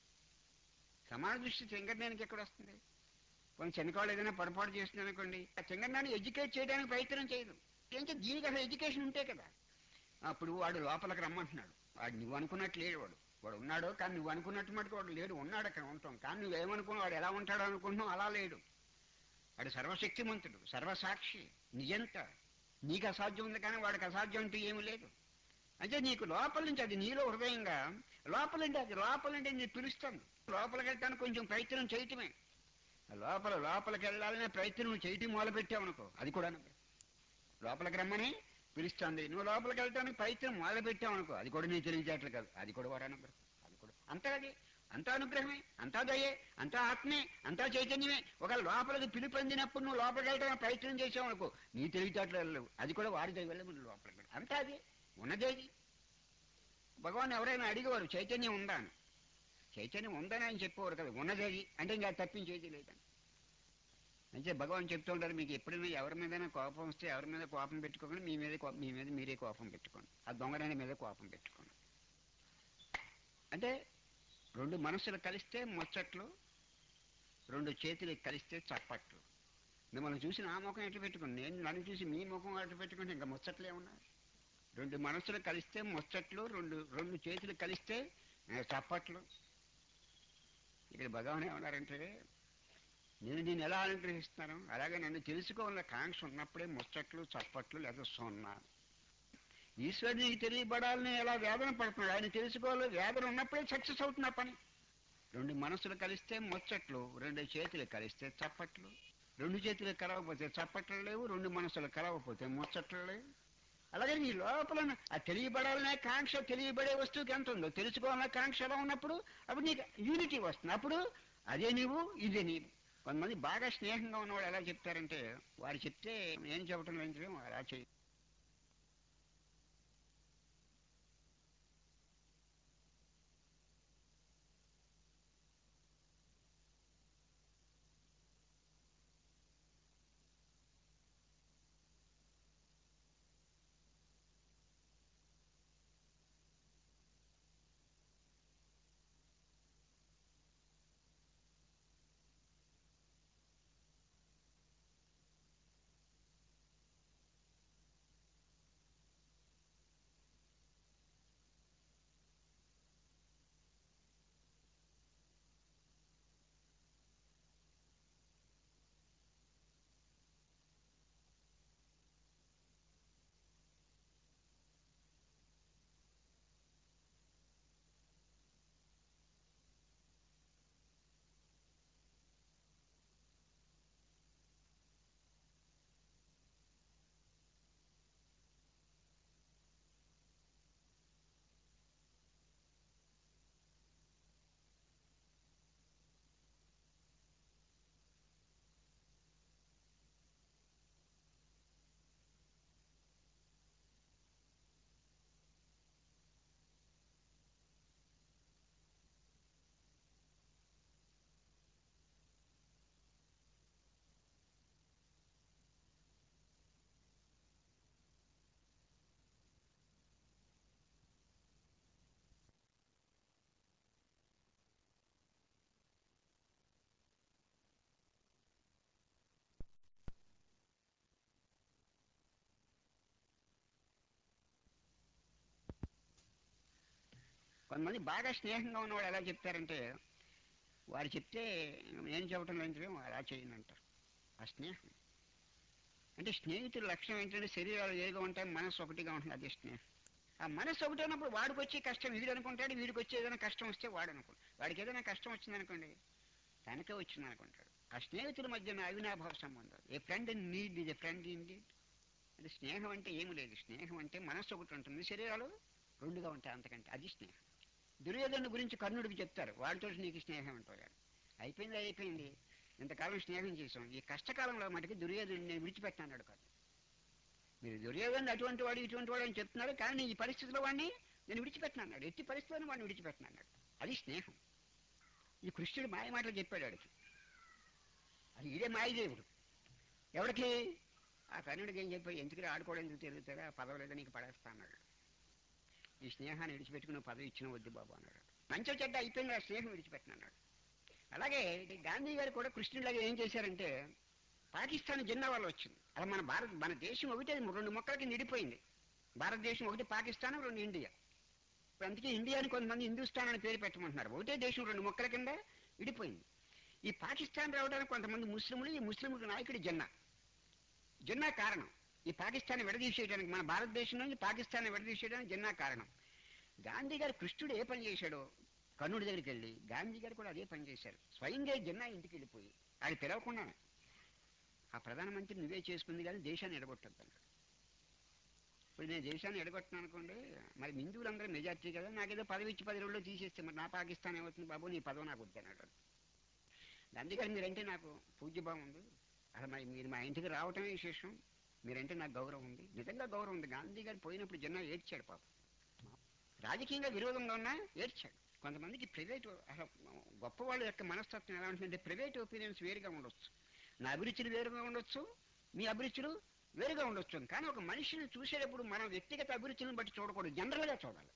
సమాన దృష్టి చెంగర్ నేనికి ఎక్కడ వస్తుంది కొన్ని చెనకాళ్ళు ఏదైనా పొరపాటు చేస్తుంది అనుకోండి ఆ చెంగర్ నాన్ని ఎడ్యుకేట్ చేయడానికి ప్రయత్నం చేయదు ఏంటంటే దీనికి అసలు ఎడ్యుకేషన్ ఉంటే కదా అప్పుడు వాడు లోపలికి రమ్మంటున్నాడు వాడు నువ్వు అనుకున్నట్టు లేడు వాడు వాడు ఉన్నాడు కానీ నువ్వు అనుకున్నట్టు మటుకు వాడు లేడు ఉన్నాడు అక్కడ ఉంటాం కానీ నువ్వేమనుకున్నావు వాడు ఎలా ఉంటాడో అనుకుంటున్నావు అలా లేడు వాడు సర్వశక్తిమంతుడు సర్వసాక్షి నిజంత నీకు అసాధ్యం ఉంది కానీ వాడికి అసాధ్యం అంటూ ఏమీ లేదు అంటే నీకు లోపల నుంచి అది నీలో హృదయంగా లోపల నుండి అది లోపల నుండి నీ పిలుస్తుంది లోపలికి వెళ్ళడానికి కొంచెం ప్రయత్నం చేయటమే లోపల లోపలికి వెళ్ళాలనే ప్రయత్నం చేయటం మొదలు పెట్టావనుకో అది కూడా లోపలికి రమ్మని పిలుస్తుంది నువ్వు లోపలికి వెళ్ళడానికి ప్రయత్నం మొదలు పెట్టావనుకో అది కూడా నీ తెలియచేట్లు కాదు అది కూడా వాడు అనుగ్రహం అది కూడా అంతా అది అంతా అనుగ్రహమే అంతా దయే అంతా ఆత్మే అంతా చైతన్యమే ఒక లోపలికి పిలుపొందినప్పుడు నువ్వు లోపలికి వెళ్ళడానికి ప్రయత్నం చేసావు అనుకో నీ తెలివితేటలు వెళ్ళవు అది కూడా వాడి దయ వల్ల నువ్వు లోపలికి వెళ్ళవు అంతా అది ఉన్నదేది భగవాన్ ఎవరైనా అడిగేవారు చైతన్యం ఉందా అని చైతన్యం ఉందని ఆయన చెప్పేవారు కదా ఉన్నదేది అంటే ఇంకా తప్పించేది లేదని అంటే భగవాన్ చెప్తూ ఉంటారు మీకు ఎప్పుడైనా ఎవరి మీదైనా కోపం వస్తే ఎవరి మీద కోపం పెట్టుకోకండి మీ మీద కో- మీ మీద మీరే కోపం పెట్టుకోండి ఆ దొంగరాని మీద కోపం పెట్టుకోండి అంటే రెండు మనసులు కలిస్తే ముచ్చట్లు రెండు చేతులు కలిస్తే చప్పట్లు మిమ్మల్ని చూసి నా ముఖం ఎట్లా పెట్టుకుని నేను నన్ను చూసి మీ ముఖం ఎట్లా పెట్టుకుంటే ఇంకా ముచ్చట్లే ఉన్నాయి రెండు మనసులు కలిస్తే ముచ్చట్లు రెండు రెండు చేతులు కలిస్తే ఆ, చప్పట్లు ఇక్కడ భగవాన్ ఏమన్నారంటే నేను నేను ఎలా అనుగ్రహిస్తున్నాను అలాగే నన్ను తెలుసుకోవాలన్న కాంక్ష ఉన్నప్పుడే ముచ్చట్లు చప్పట్లు లేదా సున్నా ఈశ్వరుడు నీకు తెలియబడాలని ఎలా వేదన పడుతున్నాడు ఆయన తెలుసుకోవాలి వేదన ఉన్నప్పుడే సక్సెస్ అవుతుంది ఆ పని రెండు మనసులు కలిస్తే ముచ్చట్లు రెండు చేతులు కలిస్తే చప్పట్లు రెండు చేతులు కలవకపోతే చప్పట్లు లేవు రెండు మనసులు కలవకపోతే ముచ్చట్లు లేవు అలాగే నీ లోపల ఆ తెలియబడాలనే కాంక్ష తెలియబడే వస్తువుకి ఎంత ఉందో తెలుసుకోవాలనే కాంక్ష ఎలా ఉన్నప్పుడు అప్పుడు నీకు యూనిటీ వస్తుంది అప్పుడు అదే నీవు ఇదే నీవు కొంతమంది బాగా స్నేహంగా ఉన్నవాడు ఎలా చెప్తారంటే వారు చెప్తే ఏం చెప్పటం లేదు అలా చేయి కొంతమంది బాగా స్నేహంగా ఉన్నవాడు ఎలా చెప్తారంటే వారు చెప్తే ఏం చెప్పటం లేదు అలా చేయను అంటారు ఆ స్నేహం అంటే స్నేహితుల లక్ష్యం ఏంటంటే శరీరాలు ఏగా ఉంటాయి మనసు ఒకటిగా ఉంటుంది అదే స్నేహం ఆ మనసు ఒకటి ఉన్నప్పుడు వాడికి వచ్చే కష్టం వీడు అనుకుంటాడు వీడికి వచ్చే ఏదైనా కష్టం వస్తే వాడు అనుకుంటాడు వాడికి ఏదైనా కష్టం వచ్చిందనుకోండి తనకే వచ్చింది అనుకుంటాడు ఆ స్నేహితుల మధ్యన అవినాభావ సంబంధం ఏ ఫ్రెండ్ ఇన్ నీడ్ ఇది ఫ్రెండ్ ఇన్ నీడ్ అది స్నేహం అంటే ఏమి లేదు స్నేహం అంటే మనసు ఒకటి ఉంటుంది శరీరాలు రెండుగా ఉంటాయి అంతకంటే అది స్నేహం దుర్యోధను గురించి కర్ణుడికి చెప్తారు వాడితో నీకు స్నేహం అంటాడు అయిపోయింది అయిపోయింది ఇంతకాలం స్నేహం చేసాం ఈ కష్టకాలంలో మటుకు దుర్యోధను నేను విడిచిపెట్టాడు కాదు మీరు దుర్యోధను అటువంటి వాడు ఇటువంటి వాడు అని చెప్తున్నారు కానీ ఈ పరిస్థితిలో వాడిని నేను విడిచిపెట్టినాడు ఎట్టి పరిస్థితుల్లో వాడిని విడిచిపెట్టినాడు అది స్నేహం ఈ కృష్ణుడు మాయ మాటలు చెప్పాడు వాడికి అది ఇదే మాయదేవుడు ఎవరికి ఆ కర్ణుడికి ఏం చెప్పాడు ఎందుకు ఆడుకోవడం ఎందుకు తిరుగుతాడా పదవలేదో నీకు పడేస్తా అన్నాడు ఈ స్నేహాన్ని విడిచిపెట్టుకుని పదవి ఇచ్చిన వద్దు బాబు అన్నాడు మంచి చెడ్డ అయిపోయింది ఆ స్నేహం విడిచిపెట్టినన్నాడు అలాగే ఈ గాంధీ గారు కూడా కృష్ణుడిలాగా ఏం చేశారంటే పాకిస్తాన్ జిన్నా వాళ్ళు వచ్చింది అలా మన భారత్ మన దేశం ఒకటి అది రెండు మొక్కలకి నిడిపోయింది భారతదేశం ఒకటి పాకిస్తాన్ రెండు ఇండియా ఇప్పుడు అందుకే ఇండియాని కొంతమంది హిందుస్థాన్ అని పేరు పెట్టమంటున్నారు ఒకటే దేశం రెండు మొక్కల కింద విడిపోయింది ఈ పాకిస్తాన్ రావడానికి కొంతమంది ముస్లింలు ఈ ముస్లిం నాయకుడు జిన్నా జిన్నా కారణం ఈ పాకిస్తాన్ విడదీసేయడానికి మన భారతదేశం నుంచి పాకిస్తాన్ విడదీసేయడానికి జిన్నా కారణం గాంధీ గారు కృష్ణుడు ఏ పని చేశాడో కర్ణుడి దగ్గరికి వెళ్ళి గాంధీ గారు కూడా అదే పని చేశారు స్వయంగా జిన్నా ఇంటికి వెళ్ళిపోయి ఆయన పిలవకుండానే ఆ ప్రధానమంత్రి నువ్వే చేసుకుంది కానీ దేశాన్ని ఎడగొట్టద్దు అన్నాడు ఇప్పుడు నేను దేశాన్ని ఎడగొట్టినాను అనుకోండి మరి హిందువులందరూ మెజార్టీ కదా నాకేదో పదవి ఇచ్చి పది రోజుల్లో తీసేస్తే మరి నా పాకిస్తాన్ ఏమవుతుంది బాబు నీ పదవి నాకు వద్దన్నాడు గాంధీ గారు మీరంటే నాకు పూజ్యభావం ఉంది అసలు మరి మీరు మా ఇంటికి రావటమే విశేషం మీరంటే నాకు గౌరవం ఉంది నిజంగా గౌరవం ఉంది గాంధీ గారు పోయినప్పుడు జనం ఏడ్చాడు పాపం రాజకీయంగా విరోధంగా ఉన్నా ఏడ్చాడు కొంతమందికి ప్రైవేట్ అసలు గొప్ప వాళ్ళ యొక్క మనస్తత్వం ఎలా ఉంటుందంటే ప్రైవేట్ ఒపీనియన్స్ వేరుగా ఉండొచ్చు నా అభిరుచులు వేరుగా ఉండొచ్చు మీ అభిరుచులు వేరుగా ఉండొచ్చు కానీ ఒక మనిషిని చూసేటప్పుడు మనం వ్యక్తిగత అభిరుచులను బట్టి చూడకూడదు జనరల్గా చూడాలి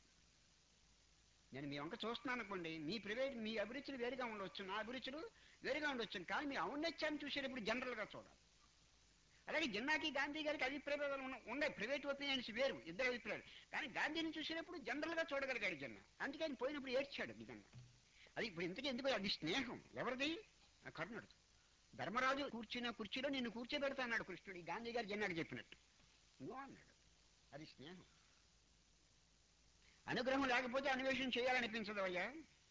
నేను మీ వంక చూస్తున్నాను అనుకోండి మీ ప్రైవేట్ మీ అభిరుచులు వేరుగా ఉండొచ్చు నా అభిరుచులు వేరుగా ఉండొచ్చు కానీ మీ ఔన్నత్యాన్ని చూసేటప్పుడు జనరల్గా చూడాలి అలాగే జిన్నాకి గాంధీ గారికి అభిప్రాయాలు ఉన్న- ఉన్నాయి ప్రైవేట్ ఒపీనియన్స్ వేరు ఇద్దరు అభిప్రాయాలు కానీ గాంధీని చూసేటప్పుడు జనరల్ గా చూడగలిగాడు జన్న అందుకే ఆయన పోయినప్పుడు ఏడ్చాడు నిజంగా అది ఇప్పుడు ఇంతకీ ఎందుకు అది స్నేహం ఎవరిది ఆ కర్ణుడు ధర్మరాజు కూర్చున్న కుర్చీలో నిన్ను కూర్చోబెడతా అన్నాడు కృష్ణుడు ఈ గాంధీ గారు జన్నాడు చెప్పినట్టు నో అన్నాడు అది స్నేహం అనుగ్రహం లేకపోతే అన్వేషణ చేయాలనిపించదు అయ్యా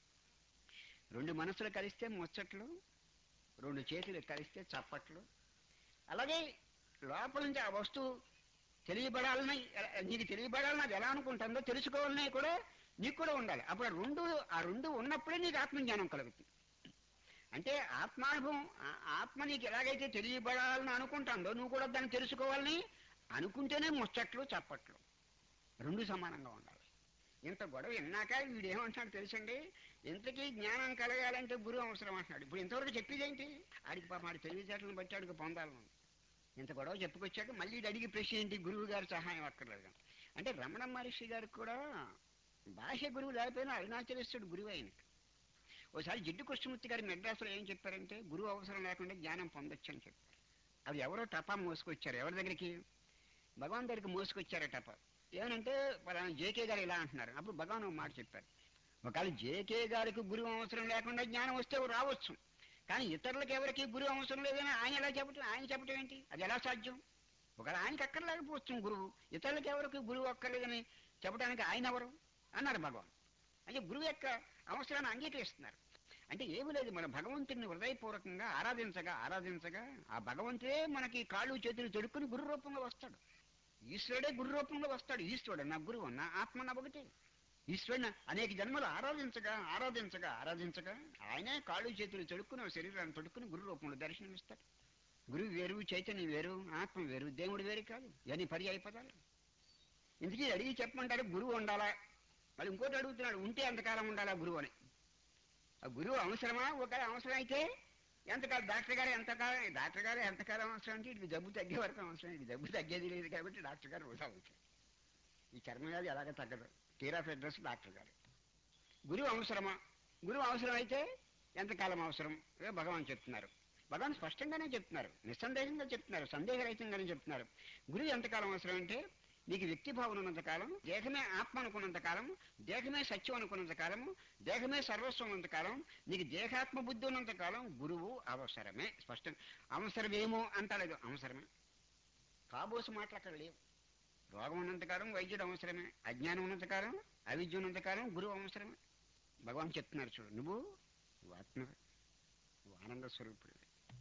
రెండు మనసులు కలిస్తే ముచ్చట్లు రెండు చేతులు కలిస్తే చప్పట్లు అలాగే లోపల నుంచి ఆ వస్తువు తెలియబడాలని నీకు తెలియబడాలని అది ఎలా అనుకుంటుందో తెలుసుకోవాలని కూడా నీకు కూడా ఉండాలి అప్పుడు ఆ రెండు ఆ రెండు ఉన్నప్పుడే నీకు ఆత్మజ్ఞానం కలుగుతుంది అంటే ఆత్మానుభవం ఆ- ఆత్మ నీకు ఎలాగైతే తెలియబడాలని అనుకుంటుందో నువ్వు కూడా దాన్ని తెలుసుకోవాలని అనుకుంటేనే ముచ్చట్లు చప్పట్లు రెండు సమానంగా ఉండాలి ఇంత గొడవ విన్నాక వీడు ఏమంటున్నాడు తెలుసండి ఇంతకీ జ్ఞానం కలగాలంటే గురువు అవసరం అంటున్నాడు ఇప్పుడు ఇంతవరకు చెప్పేదేంటి ఆడికి పాప ఆడి తెలివితేటలను బట్టి ఆడికి పొందాలను ఇంత గొడవ చెప్పుకొచ్చాక మళ్ళీ ఈడు అడిగి ప్రశ్న ఏంటి గురువు గారి సహాయం అక్కర్లేదు అంటే రమణ మహర్షి గారికి కూడా భాష గురువు లేకపోయినా అరుణాచలేశ్వరుడు గురువు ఆయనకి ఓసారి జిడ్డు కృష్ణమూర్తి గారు మెడ్రాసులో ఏం చెప్పారంటే గురువు అవసరం లేకుండా జ్ఞానం పొందొచ్చు అని చెప్పారు అది ఎవరో టపా మోసుకొచ్చారు ఎవరి దగ్గరికి భగవాన్ దగ్గరికి మోసుకొచ్చారు టపా ఏమనంటే పలానా జేకే గారు ఇలా అంటున్నారు అప్పుడు భగవాన్ ఒక మాట చెప్పారు ఒకవేళ జేకే గారికి గురువు అవసరం లేకుండా జ్ఞానం వస్తే రావచ్చు కానీ ఇతరులకు ఎవరికి గురువు అవసరం లేదని ఆయన ఎలా చెప్పటం ఆయన చెప్పటం ఏంటి అది ఎలా సాధ్యం ఒకవేళ ఆయనకి అక్కర్లేకపోవచ్చు గురువు ఇతరులకు ఎవరికి గురువు అక్కర్లేదని చెప్పడానికి ఆయన ఎవరు అన్నారు భగవాన్ అంటే గురువు యొక్క అవసరాన్ని అంగీకరిస్తున్నారు అంటే ఏమీ లేదు మన భగవంతుడిని హృదయపూర్వకంగా ఆరాధించగా ఆరాధించగా ఆ భగవంతుడే మనకి కాళ్ళు చేతులు తొడుక్కుని గురు రూపంలో వస్తాడు ఈశ్వరుడే గురు రూపంలో వస్తాడు ఈశ్వరుడు నా గురువు నా ఆత్మ నా ఒకటి ఈశ్వరుని అనేక జన్మలు ఆరాధించగా ఆరాధించగా ఆరాధించగా ఆయనే కాళ్ళు చేతులు తొడుక్కుని ఆ శరీరాన్ని తొడుక్కుని గురు రూపంలో దర్శనమిస్తాడు గురువు వేరు చైతన్యం వేరు ఆత్మ వేరు దేవుడు వేరు కాదు ఇవన్నీ పర్యాయ పదాలు ఇందుకీ అడిగి చెప్పమంటారు గురువు ఉండాలా మళ్ళీ ఇంకోటి అడుగుతున్నాడు ఉంటే ఎంతకాలం ఉండాలా గురువు అని ఆ గురువు అవసరమా ఒకవేళ అవసరం అయితే ఎంతకాలం డాక్టర్ గారు ఎంతకాలం డాక్టర్ గారు ఎంతకాలం అవసరం అంటే ఇటు జబ్బు తగ్గే వరకు అవసరం ఇది జబ్బు తగ్గేది లేదు కాబట్టి డాక్టర్ గారు రోజు అవసరం ఈ చర్మ వ్యాధి అలాగే తగ్గదు తీరా ఫెడ్రస్ డాక్టర్ గారు గురువు అవసరమా గురువు అవసరం అయితే ఎంతకాలం అవసరం ఏ భగవాన్ చెప్తున్నారు భగవాన్ స్పష్టంగానే చెప్తున్నారు నిస్సందేహంగా చెప్తున్నారు సందేహరహితంగానే చెప్తున్నారు గురువు ఎంతకాలం అవసరం అంటే నీకు వ్యక్తి భావన ఉన్నంత కాలం దేహమే ఆత్మ అనుకున్నంత కాలం దేహమే సత్యం అనుకున్నంత కాలం దేహమే సర్వస్వం ఉన్నంత కాలం నీకు దేహాత్మ బుద్ధి ఉన్నంత కాలం గురువు అవసరమే స్పష్టం అవసరమేమో అంటలేదు అవసరమే కాబోసు మాటలు అక్కడ లేవు రోగం ఉన్నంతకాలం వైద్యుడు అవసరమే అజ్ఞానం ఉన్నంతకాలం అవిద్య ఉన్నంతకాలం గురువు అవసరమే భగవాన్ చెప్తున్నారు చూడు నువ్వు నువ్వు ఆత్మవే నువ్వు ఆనంద స్వరూపుడు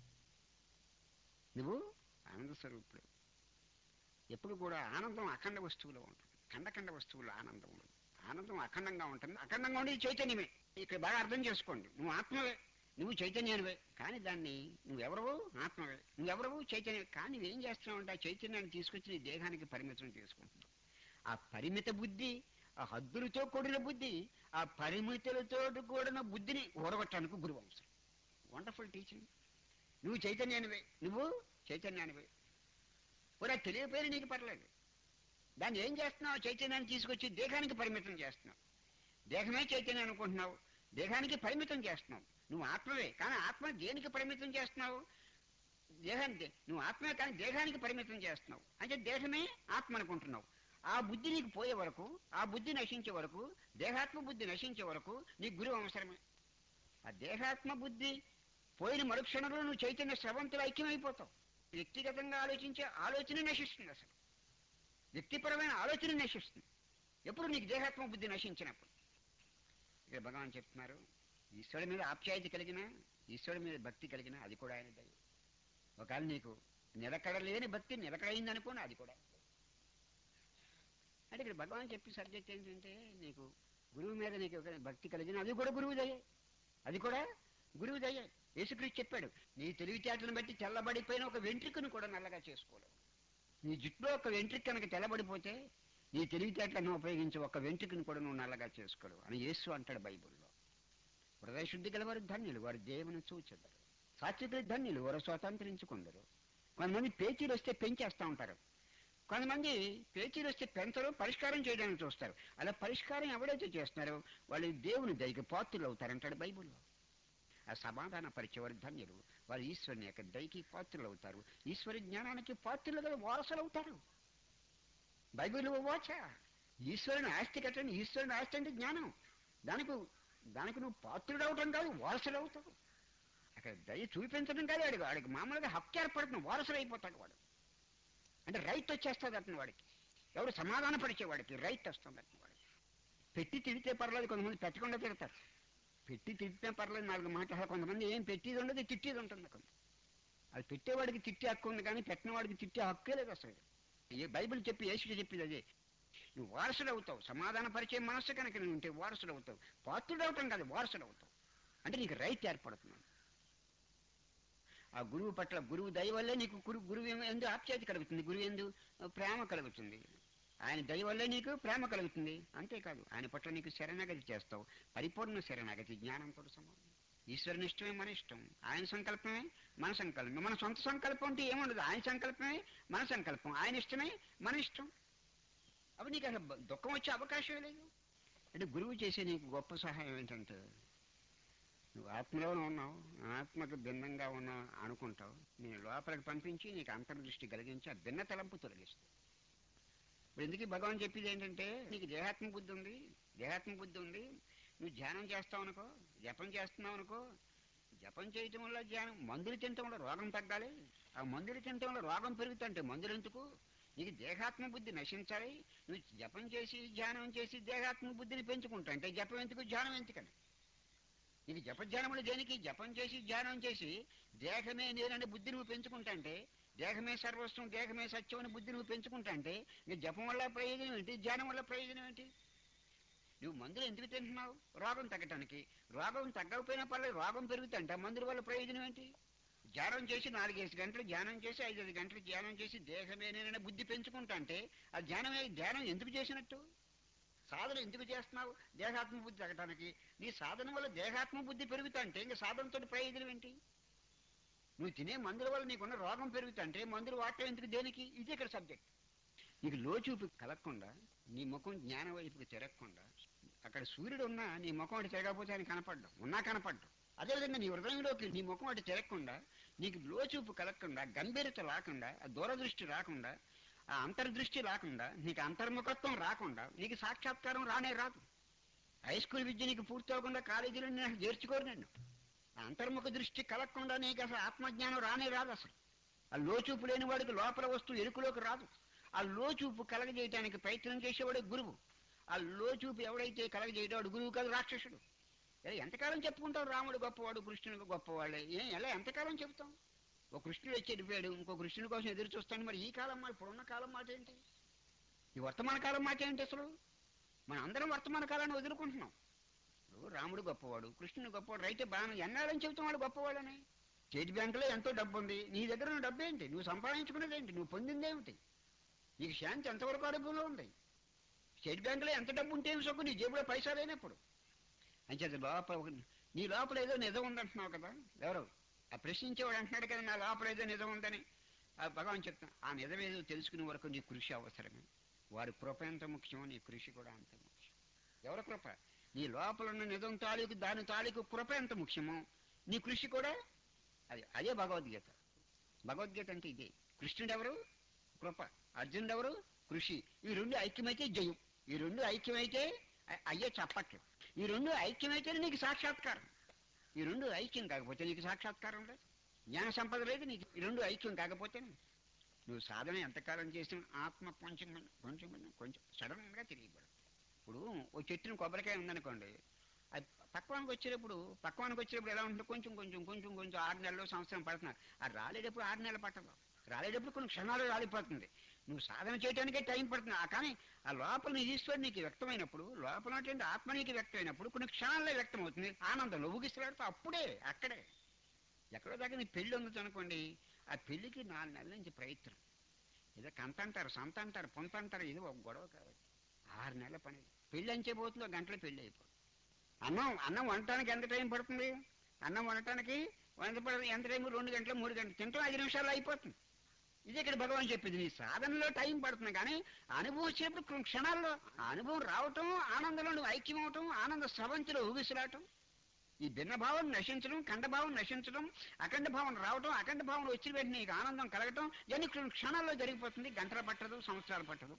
నువ్వు ఆనంద స్వరూపుడు ఎప్పుడు కూడా ఆనందం అఖండ వస్తువులో ఉంటుంది ఖండఖండ వస్తువులో ఆనందం ఉండదు ఆనందం అఖండంగా ఉంటుంది అఖండంగా ఉండి చైతన్యమే ఇక్కడ బాగా అర్థం చేసుకోండి నువ్వు ఆత్మవే నువ్వు చైతన్యానివే కానీ దాన్ని నువ్వెవరవు ఆత్మవే నువ్వెవరవు చైతన్యం కానీ నువ్వేం చేస్తున్నావు అంటే ఆ చైతన్యాన్ని తీసుకొచ్చి నీ దేహానికి పరిమితం చేసుకుంటున్నావు ఆ పరిమిత బుద్ధి ఆ హద్దులతో కూడిన బుద్ధి ఆ పరిమితులతో కూడిన బుద్ధిని ఓడగొట్టడానికి గురువు అవసరం వండర్ఫుల్ టీచింగ్ నువ్వు చైతన్యానివే నువ్వు చైతన్యానివే కూడా తెలియపోయిన నీకు పర్లేదు దాన్ని ఏం చేస్తున్నావు చైతన్యాన్ని తీసుకొచ్చి దేహానికి పరిమితం చేస్తున్నావు దేహమే చైతన్యం అనుకుంటున్నావు దేహానికి పరిమితం చేస్తున్నావు నువ్వు ఆత్మవే కానీ ఆత్మ దేనికి పరిమితం చేస్తున్నావు దేహానికి నువ్వు ఆత్మే కానీ దేహానికి పరిమితం చేస్తున్నావు అంటే దేహమే ఆత్మ అనుకుంటున్నావు ఆ బుద్ధి నీకు పోయే వరకు ఆ బుద్ధి నశించే వరకు దేహాత్మ బుద్ధి నశించే వరకు నీకు గురువు అవసరమే ఆ దేహాత్మ బుద్ధి పోయిన మరుక్షణంలో నువ్వు చైతన్య స్రవంతులు ఐక్యమైపోతావు వ్యక్తిగతంగా ఆలోచించే ఆలోచన నశిస్తుంది అసలు వ్యక్తిపరమైన ఆలోచన నశిస్తుంది ఎప్పుడు నీకు దేహాత్మ బుద్ధి నశించినప్పుడు ఇక్కడ భగవాన్ చెప్తున్నారు ఈశ్వరుడి మీద ఆప్యాయత కలిగిన ఈశ్వరుడి మీద భక్తి కలిగిన అది కూడా ఆయన దయ ఒకవేళ నీకు నిలకడలేని భక్తి నిలకడైంది అనుకోని అది కూడా అంటే ఇక్కడ భగవాన్ చెప్పే సబ్జెక్ట్ ఏంటంటే నీకు గురువు మీద నీకు ఒక భక్తి కలిగిన అది కూడా గురువు దయే అది కూడా గురువు దయే యేసుక్రీస్తు చెప్పాడు నీ తెలివితేటలను బట్టి తెల్లబడిపోయిన ఒక వెంట్రుకను కూడా నల్లగా చేసుకోలేవు నీ జుట్టులో ఒక వెంట్రుక కనుక తెల్లబడిపోతే నీ తెలివితేటలను ఉపయోగించి ఒక వెంట్రుకను కూడా నువ్వు నల్లగా చేసుకోలేవు అని యేసు అంటాడు బైబిల్లో హృదయ శుద్ధి గలవారు ధన్యులు వారు దేవుని చూచెదరు సాత్వికులు ధన్యులు వారు స్వతంత్రించుకుందరు కొంతమంది పేచీలు వస్తే పెంచేస్తూ ఉంటారు కొంతమంది పేచీలు వస్తే పెంచరు పరిష్కారం చేయడానికి చూస్తారు అలా పరిష్కారం ఎవరైతే చేస్తున్నారో వాళ్ళు దేవుని దయకి పాత్రులు అవుతారంటాడు బైబిల్లో ఆ సమాధాన పరిచేవారు ధన్యులు వారు ఈశ్వరుని యొక్క దయకి పాత్రులు అవుతారు ఈశ్వరి జ్ఞానానికి పాత్రులుగా వారసులు అవుతారు బైబిల్ వాచ ఈశ్వరుని ఆస్తి కట్టండి ఈశ్వరుని ఆస్తి అంటే జ్ఞానం దానికి దానికి నువ్వు పాత్రుడు అవటం కాదు వారసులు అవుతావు అక్కడ దయ చూపించడం కాదు వాడికి వాడికి మామూలుగా హక్కు ఏర్పడుతుంది వారసులు అయిపోతాడు వాడు అంటే రైట్ వచ్చేస్తుంది అతని వాడికి ఎవరు సమాధాన పరిచే వాడికి రైట్ వస్తుంది అతని వాడికి పెట్టి తిడితే పర్లేదు కొంతమంది పెట్టకుండా తిడతారు పెట్టి తిట్టినా పర్లేదు నాలుగు మాటలు కొంతమంది ఏం పెట్టేది ఉండదు తిట్టేది ఉంటుంది కొంత అది పెట్టేవాడికి తిట్టే హక్కు ఉంది కానీ పెట్టిన వాడికి తిట్టే హక్కే లేదు అసలు ఏ బైబిల్ చెప్పి యేసు చెప్పింది అదే నువ్వు వారసుడు అవుతావు సమాధాన పరిచే మనస్సు కనుక నువ్వు ఉంటే వారసుడు అవుతావు పాత్రుడు అవటం కాదు వారసుడు అవుతావు అంటే నీకు రైట్ ఏర్పడుతున్నాడు ఆ గురువు పట్ల గురువు దయ వల్లే నీకు గురు గురువు ఎందు ఆప్యాయత కలుగుతుంది గురువు ఎందు ప్రేమ కలుగుతుంది ఆయన దయ వల్లే నీకు ప్రేమ కలుగుతుంది అంతేకాదు ఆయన పట్ల నీకు శరణాగతి చేస్తావు పరిపూర్ణ శరణాగతి జ్ఞానంతో సమానం ఈశ్వరుని ఇష్టమే మన ఇష్టం ఆయన సంకల్పమే మన సంకల్పం మన సొంత సంకల్పం అంటే ఏముండదు ఆయన సంకల్పమే మన సంకల్పం ఆయన ఇష్టమే మన ఇష్టం అప్పుడు నీకు అసలు దుఃఖం వచ్చే అవకాశమే లేదు అంటే గురువు చేసే నీకు గొప్ప సహాయం ఏంటంటే నువ్వు ఆత్మలోనే ఉన్నావు ఆత్మకు భిన్నంగా ఉన్నావు అనుకుంటావు నేను లోపలికి పంపించి నీకు అంతర్దృష్టి కలిగించి ఆ భిన్న తలంపు తొలగిస్తావు ఇప్పుడు ఎందుకు భగవాన్ చెప్పేది ఏంటంటే నీకు దేహాత్మ బుద్ధి ఉంది దేహాత్మ బుద్ధి ఉంది నువ్వు ధ్యానం చేస్తావు అనుకో జపం చేస్తున్నావు అనుకో జపం చేయటం వల్ల ధ్యానం మందులు తినటం వల్ల రోగం తగ్గాలి ఆ మందులు తినటం వల్ల రోగం పెరుగుతుంటే మందులు ఎందుకు నీకు దేహాత్మ బుద్ధి నశించాలి నువ్వు జపం చేసి ధ్యానం చేసి దేహాత్మ బుద్ధిని పెంచుకుంటా అంటే జపం ఎందుకు ధ్యానం ఎందుకని నీకు జపధ్యానములు దేనికి జపం చేసి ధ్యానం చేసి దేహమే నేననే బుద్ధి నువ్వు పెంచుకుంటా అంటే దేహమే సర్వస్వం దేహమే సత్యం అని బుద్ధి నువ్వు పెంచుకుంటా అంటే నీకు జపం వల్ల ప్రయోజనం ఏంటి ధ్యానం వల్ల ప్రయోజనం ఏంటి నువ్వు మందులు ఎందుకు తింటున్నావు రోగం తగ్గటానికి రోగం తగ్గకపోయినా పర్లేదు రోగం పెరుగుతుంట మందుల వల్ల ప్రయోజనం ఏంటి ధ్యానం చేసి నాలుగైదు గంటలు ధ్యానం చేసి ఐదైదు గంటలు ధ్యానం చేసి దేహమే నేననే బుద్ధి పెంచుకుంటా అంటే ఆ ధ్యానమే ధ్యానం ఎందుకు చేసినట్టు సాధన ఎందుకు చేస్తున్నావు దేహాత్మ బుద్ధి తగ్గటానికి నీ సాధన వల్ల దేహాత్మ బుద్ధి పెరుగుతా అంటే ఇంకా సాధనతో ప్రయోజనం ఏంటి నువ్వు తినే మందుల వల్ల నీకున్న రోగం పెరుగుతుంటే మందులు వాడటం ఎందుకు దేనికి ఇది ఇక్కడ సబ్జెక్ట్ నీకు లోచూపు కలగకుండా నీ ముఖం జ్ఞానం వైపుకి తిరగకుండా అక్కడ సూర్యుడు ఉన్నా నీ ముఖం అటు తిరగకపోతే ఆయన కనపడ్డం ఉన్నా కనపడ్డం అదేవిధంగా నీ హృదయంలోకి నీ ముఖం అటు తిరగకుండా నీకు లోచూపు కలగకుండా గంభీరత రాకుండా ఆ దూరదృష్టి రాకుండా ఆ అంతర్దృష్టి రాకుండా నీకు అంతర్ముఖత్వం రాకుండా నీకు సాక్షాత్కారం రానే రాదు హై స్కూల్ విద్య నీకు పూర్తి అవ్వకుండా కాలేజీలో నేను చేర్చుకోరు నన్ను ఆ అంతర్ముఖ దృష్టి కలగకుండా నీకు అసలు ఆత్మజ్ఞానం రానే రాదు అసలు ఆ లోచూపు లేని వాడికి లోపల వస్తువు ఎరుకులోకి రాదు ఆ లోచూపు కలగజేయటానికి ప్రయత్నం చేసేవాడు గురువు ఆ లోచూపు ఎవడైతే కలగజేయడాడు గురువు కాదు రాక్షసుడు ఇలా ఎంతకాలం చెప్పుకుంటావు రాముడు గొప్పవాడు కృష్ణుడు గొప్పవాళ్ళే ఏం ఎలా ఎంతకాలం చెప్తాం ఒక కృష్ణుడు వచ్చి వెళ్ళిపోయాడు ఇంకో కృష్ణుడి కోసం ఎదురు చూస్తాను మరి ఈ కాలం మాట ఇప్పుడున్న కాలం మాట ఏంటి ఈ వర్తమాన కాలం మాట ఏంటి అసలు మన అందరం వర్తమాన కాలాన్ని వదులుకుంటున్నాం ఇప్పుడు రాముడు గొప్పవాడు కృష్ణుడు గొప్పవాడు రైతే బాగా ఎన్నాళ్ళని చెబుతాం వాడు గొప్పవాడని స్టేట్ బ్యాంకులో ఎంతో డబ్బు ఉంది నీ దగ్గర ఉన్న డబ్బు ఏంటి నువ్వు సంపాదించుకున్నది ఏంటి నువ్వు పొందిందేమిటి నీకు శాంతి ఎంతవరకు ఆరోగ్యంలో ఉంది స్టేట్ బ్యాంకులో ఎంత డబ్బు ఉంటే ఏమి సొక్కు నీ జేబులో పైసా లేనప్పుడు అంచేది లోపల ఒక- నీ లోపల ఏదో నిజం ఉందంటున్నావు కదా ఎవరు ఆ ప్రశ్నించేవాడు అంటున్నాడు కదా నా లోపల ఏదో నిజం ఉందని ఆ భగవాన్ చెప్తాను ఆ నిజం ఏదో తెలుసుకునే వరకు నీ కృషి అవసరమే వారి కృప ఎంత ముఖ్యమో నీ కృషి కూడా అంత ముఖ్యం ఎవరి కృప నీ లోపల ఉన్న నిజం తాలూకు దాని తాలూకు కృప ఎంత ముఖ్యమో నీ కృషి కూడా అది అదే భగవద్గీత భగవద్గీత అంటే ఇదే కృష్ణుడు ఎవరు కృప అర్జునుడు ఎవరు కృషి ఈ రెండు ఐక్యమైతే జయం ఈ రెండు ఐక్యమైతే అ- అయ్యే చప్పట్లు ఈ రెండు ఐక్యమైతే నీకు సాక్షాత్కారం ఈ రెండు ఐక్యం కాకపోతే నీకు సాక్షాత్కారం లేదు జ్ఞాన సంపద లేదు నీకు ఈ రెండు ఐక్యం కాకపోతే నువ్వు సాధన ఎంతకాలం చేసిన ఆత్మ కొంచెం కొంచెం కొంచెం సడన్ గా తిరిగిపడు ఇప్పుడు ఓ చెట్టుని కొబ్బరికాయ ఉందనుకోండి అది పక్వానికి వచ్చేటప్పుడు పక్వానికి వచ్చేటప్పుడు ఎలా ఉంటుంది కొంచెం కొంచెం కొంచెం కొంచెం ఆరు నెలలు సంవత్సరం పడుతున్నారు అది రాలేటప్పుడు ఆరు నెలలు పట్టదు రాలేటప్పుడు కొన్ని క్షణాలు రాలిపోతుంది నువ్వు సాధన చేయడానికే టైం పడుతుంది ఆ కానీ ఆ లోపల నీ ఈశ్వరుడు నీకు వ్యక్తమైనప్పుడు లోపల ఉన్నటువంటి ఆత్మ నీకు వ్యక్తమైనప్పుడు కొన్ని క్షణాల్లో వ్యక్తం అవుతుంది ఆనందంలో ఊగిస్తున్నాడు అప్పుడే అక్కడే ఎక్కడో దాకా నీ పెళ్లి ఉంది అనుకోండి ఆ పెళ్లికి నాలుగు నెలల నుంచి ప్రయత్నం ఏదో కంత అంటారు సంత అంటారు పొంత అంటారు ఇది ఒక గొడవ కావాలి ఆరు నెలల పని పెళ్లి అంచే పోతుందో గంటలో పెళ్లి అయిపోతుంది అన్నం అన్నం వండటానికి ఎంత టైం పడుతుంది అన్నం వండటానికి వంద పడ- ఎంత టైం రెండు గంటలు మూడు గంటలు తింటాం ఐదు నిమిషాల్లో అయిపోతుంది ఇది ఇక్కడ భగవాన్ చెప్పింది నీ సాధనలో టైం పడుతుంది కానీ అనుభవం వచ్చేప్పుడు కొన్ని క్షణాల్లో ఆ అనుభవం రావటం ఆనందంలో నువ్వు ఐక్యం అవటం ఆనంద స్రవంతిలో ఊగిసలాటం ఈ భిన్న భావం నశించడం ఖండ భావం నశించడం అఖండ భావం రావటం అఖండ భావం వచ్చిన వెంటనే నీకు ఆనందం కలగటం ఇవన్నీ కొన్ని క్షణాల్లో జరిగిపోతుంది గంటలు పట్టదు సంవత్సరాలు పట్టదు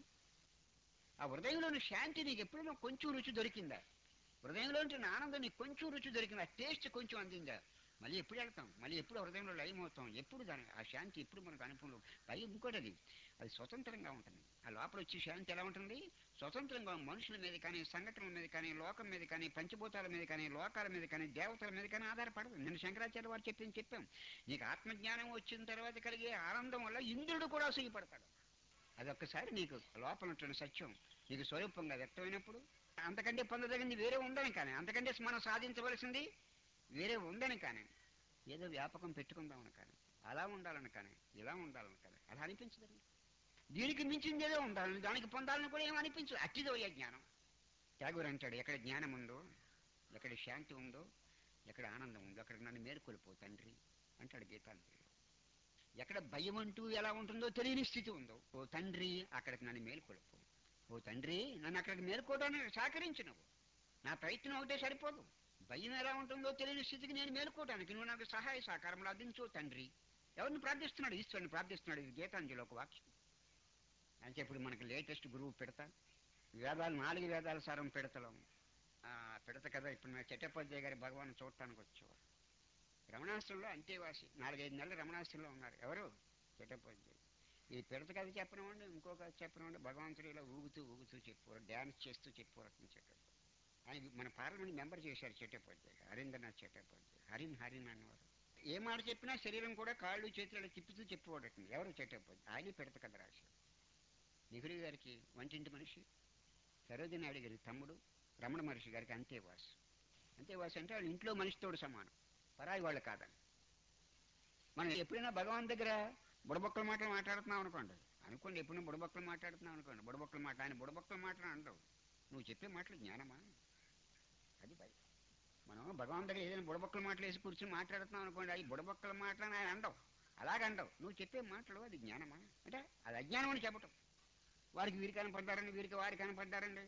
ఆ హృదయంలోని శాంతి నీకు ఎప్పుడైనా కొంచెం రుచి దొరికిందా హృదయంలో ఉంటున్న ఆనందం నీకు కొంచెం రుచి దొరికిందా టేస్ట్ కొంచెం అందిందా మళ్ళీ ఎప్పుడు వెళ్తాం మళ్ళీ ఎప్పుడు హృదయంలో లయం అవుతాం ఎప్పుడు దాని ఆ శాంతి ఎప్పుడు మనకు అనుభవంలో పై ఇంకోటి అది అది స్వతంత్రంగా ఉంటుంది ఆ లోపల వచ్చే శాంతి ఎలా ఉంటుంది స్వతంత్రంగా మనుషుల మీద కానీ సంఘటనల మీద కానీ లోకం మీద కానీ పంచభూతాల మీద కానీ లోకాల మీద కానీ దేవతల మీద కానీ ఆధారపడదు నేను శంకరాచార్య వారు చెప్పింది చెప్పాం నీకు ఆత్మజ్ఞానం వచ్చిన తర్వాత కలిగే ఆనందం వల్ల ఇంద్రుడు కూడా అసూయపడతాడు అది ఒక్కసారి నీకు లోపల ఉంటున్న సత్యం నీకు స్వరూపంగా వ్యక్తమైనప్పుడు అంతకంటే పొందదగింది వేరే ఉందని కానీ అంతకంటే మనం సాధించవలసింది వేరే ఉందని కానీ ఏదో వ్యాపకం పెట్టుకుందామని కానీ అలా ఉండాలని కానీ ఇలా ఉండాలని కానీ అలా అనిపించదండి దీనికి మించింది ఏదో ఉండాలని దానికి పొందాలని కూడా ఏం అనిపించదు అట్టిదోయ జ్ఞానం ఠాగూర్ అంటాడు ఎక్కడ జ్ఞానం ఉందో ఎక్కడ శాంతి ఉందో ఎక్కడ ఆనందం ఉందో అక్కడ నన్ను మేలుకొలిపో తండ్రి అంటాడు గీతాంజలి ఎక్కడ భయం అంటూ ఎలా ఉంటుందో తెలియని స్థితి ఉందో ఓ తండ్రి అక్కడికి నన్ను మేలుకొలుపు ఓ తండ్రి నన్ను అక్కడికి మేలుకోవడానికి సహకరించినవు నా ప్రయత్నం ఒకటే సరిపోదు భయం ఎలా ఉంటుందో తెలియని స్థితికి నేను మేలుకోవడానికి నువ్వు నాకు సహాయ సహకారములు అందించు తండ్రి ఎవరిని ప్రార్థిస్తున్నాడు ఈశ్వరుని ప్రార్థిస్తున్నాడు ఇది గీతాంజలి ఒక వాక్యం అంటే ఇప్పుడు మనకి లేటెస్ట్ గురువు పెడతా వేదాలు నాలుగు వేదాల సారం పెడతలం ఆ, పెడత కదా ఇప్పుడు నా చట్టపద్య గారి భగవాన్ చూడటానికి వచ్చేవారు రమణాశ్రంలో అంతేవాసి నాలుగైదు నెలలు రమణాశ్రంలో ఉన్నారు ఎవరు చట్టపద్య ఈ పెడత కథ చెప్పనివ్వండి ఇంకో కథ చెప్పనివ్వండి భగవంతుడు ఇలా ఊగుతూ ఊగుతూ చెప్పారు డ్యాన్స్ చేస్తూ చెప్పారు చెప్పారు ఆయన మన పార్లమెంట్ మెంబర్ చేశారు చట్టపద్య హరీంద్రనాథ్ చట్టపద్య హరిన్ హరిన్ అనేవారు ఏ మాట చెప్పినా శరీరం కూడా కాళ్ళు చేతులు ఇలా తిప్పుతూ చెప్పేవాడటండి ఎవరు చట్టపద్య ఆయనే పెడత కథ రాశారు నెహ్రూ గారికి వంటింటి మనిషి సరోజిని నాయుడు గారి తమ్ముడు రమణ మహర్షి గారికి అంతేవాసు అంతేవాసు అంటే వాళ్ళు ఇంట్లో మనిషితోడు సమానం పరాయి వాళ్ళు కాదని మనం ఎప్పుడైనా భగవాన్ దగ్గర బుడబొక్కల మాటలు మాట్లాడుతున్నాం అనుకోండి అనుకోండి ఎప్పుడైనా బుడబొక్కలు మాట్లాడుతున్నాం అనుకోండి బుడబొక్కల మాట ఆయన బుడబొక్కల మాటలు అనరు నువ్వు చెప్పే మాటలు జ్ఞానమా అది భయం మనం భగవాన్ దగ్గర ఏదైనా బుడబొక్కల మాటలు వేసి కూర్చొని మాట్లాడుతున్నాం అనుకోండి అవి బుడబొక్కల మాటలు అని ఆయన అండవు అలాగండవు నువ్వు చెప్పే మాటలు అది జ్ఞానమా అంటే అది అజ్ఞానం అని చెప్పటం వారికి వీరికి కనపడ్డారండి వీరికి వారికి కనపడ్డారండి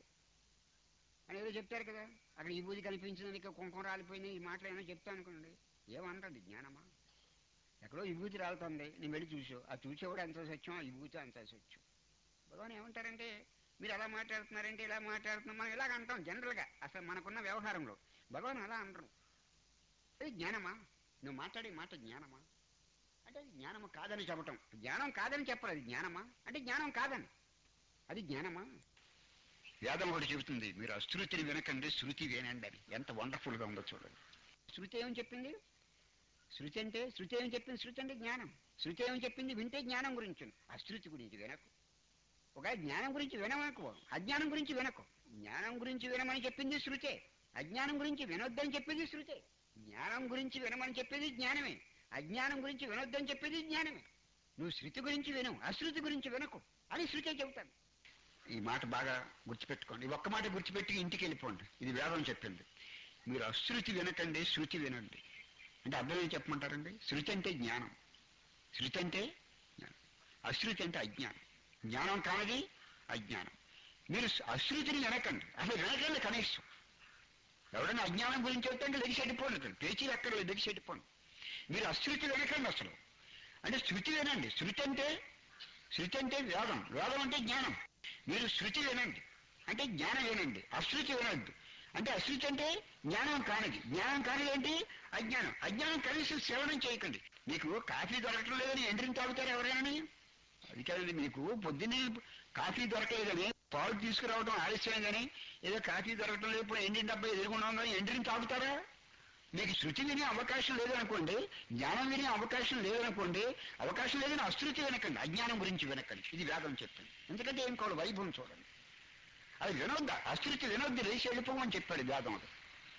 అని ఏదో చెప్తారు కదా అక్కడ ఈ బూది కనిపించింది ఇక్కడ కుంకుమ రాలిపోయింది ఈ మాటలు ఏమైనా చెప్తా అనుకోండి ఏమంటది జ్ఞానమా ఎక్కడో విభూతి రాలుతుంది నేను వెళ్ళి చూసావు ఆ చూసేవాడు ఎంత సత్యం ఆ విభూతి అంత సత్యం భగవాన్ ఏమంటారంటే మీరు ఎలా మాట్లాడుతున్నారంటే ఇలా మాట్లాడుతున్నాం మనం ఇలాగ అంటాం జనరల్గా అసలు మనకున్న వ్యవహారంలో భగవాన్ అలా అంటారు అది జ్ఞానమా నువ్వు మాట్లాడే మాట జ్ఞానమా అంటే అది జ్ఞానము కాదని చెప్పటం జ్ఞానం కాదని చెప్పరు అది జ్ఞానమా అంటే జ్ఞానం కాదని అది జ్ఞానమా వేదం ఒకటి చెబుతుంది మీరు అశృతిని వినకండి శృతి వినండి అని ఎంత వండర్ఫుల్ గా ఉందో చూడండి శృతి ఏమని చెప్పింది శృతి అంటే శృతి ఏమని చెప్పింది శృతి అంటే జ్ఞానం శృతి ఏమని చెప్పింది వింటే జ్ఞానం గురించి అశృతి గురించి వినకు ఒక జ్ఞానం గురించి వినమనుకో అజ్ఞానం గురించి వినకు జ్ఞానం గురించి వినమని చెప్పింది శృతే అజ్ఞానం గురించి వినొద్దని చెప్పింది శృతే జ్ఞానం గురించి వినమని చెప్పేది జ్ఞానమే అజ్ఞానం గురించి వినొద్దని చెప్పేది జ్ఞానమే నువ్వు శృతి గురించి విను అశృతి గురించి వినకు అని శృతే చెబుతాను ఈ మాట బాగా గుర్తుపెట్టుకోండి ఈ ఒక్క మాట గుర్తుపెట్టి ఇంటికి వెళ్ళిపోండి ఇది వేదం చెప్పింది మీరు అశృతి వినకండి శృతి వినండి అంటే అర్థం ఏం చెప్పమంటారండి శృతి అంటే జ్ఞానం శృతి అంటే జ్ఞానం అశృతి అంటే అజ్ఞానం జ్ఞానం కానిది అజ్ఞానం మీరు అశృతిని వినకండి అసలు వినకండి కనీసం ఎవరైనా అజ్ఞానం గురించి చెప్తే అంటే లెగిసెట్టిపోండి పేచీలు ఎక్కడ లెగిసెట్టిపోండి మీరు అశృతి వినకండి అసలు అంటే శృతి వినండి శృతి అంటే శృతి అంటే వేదం వేదం అంటే జ్ఞానం మీరు శృతి వినండి అంటే జ్ఞానం వినండి అశృతి వినొద్దు అంటే అశృతి అంటే జ్ఞానం కానిది జ్ఞానం కానిది ఏంటి అజ్ఞానం అజ్ఞానం కనీసం సేవనం చేయకండి మీకు కాఫీ దొరకడం లేదని ఎండ్రిని తాగుతారు ఎవరైనా అది కాదండి మీకు పొద్దున్నే కాఫీ దొరకలేదని పాలు తీసుకురావడం ఆలస్యమైందని ఏదో కాఫీ దొరకడం లేదు ఇప్పుడు ఎండిన డబ్బా ఎదురుకుండా ఉందని ఎండ్రిని తాగుతారా మీకు శృతి వినే అవకాశం లేదనుకోండి జ్ఞానం వినే అవకాశం లేదనుకోండి అవకాశం లేదని అశృతి వినకండి అజ్ఞానం గురించి వినకండి ఇది వేదం చెప్పింది ఎందుకంటే ఏం కావాలి వైభవం చూడండి అది వినొద్దా అశృతి వినొద్దు లేచి వెళ్ళిపోమని చెప్పాడు వేదంలో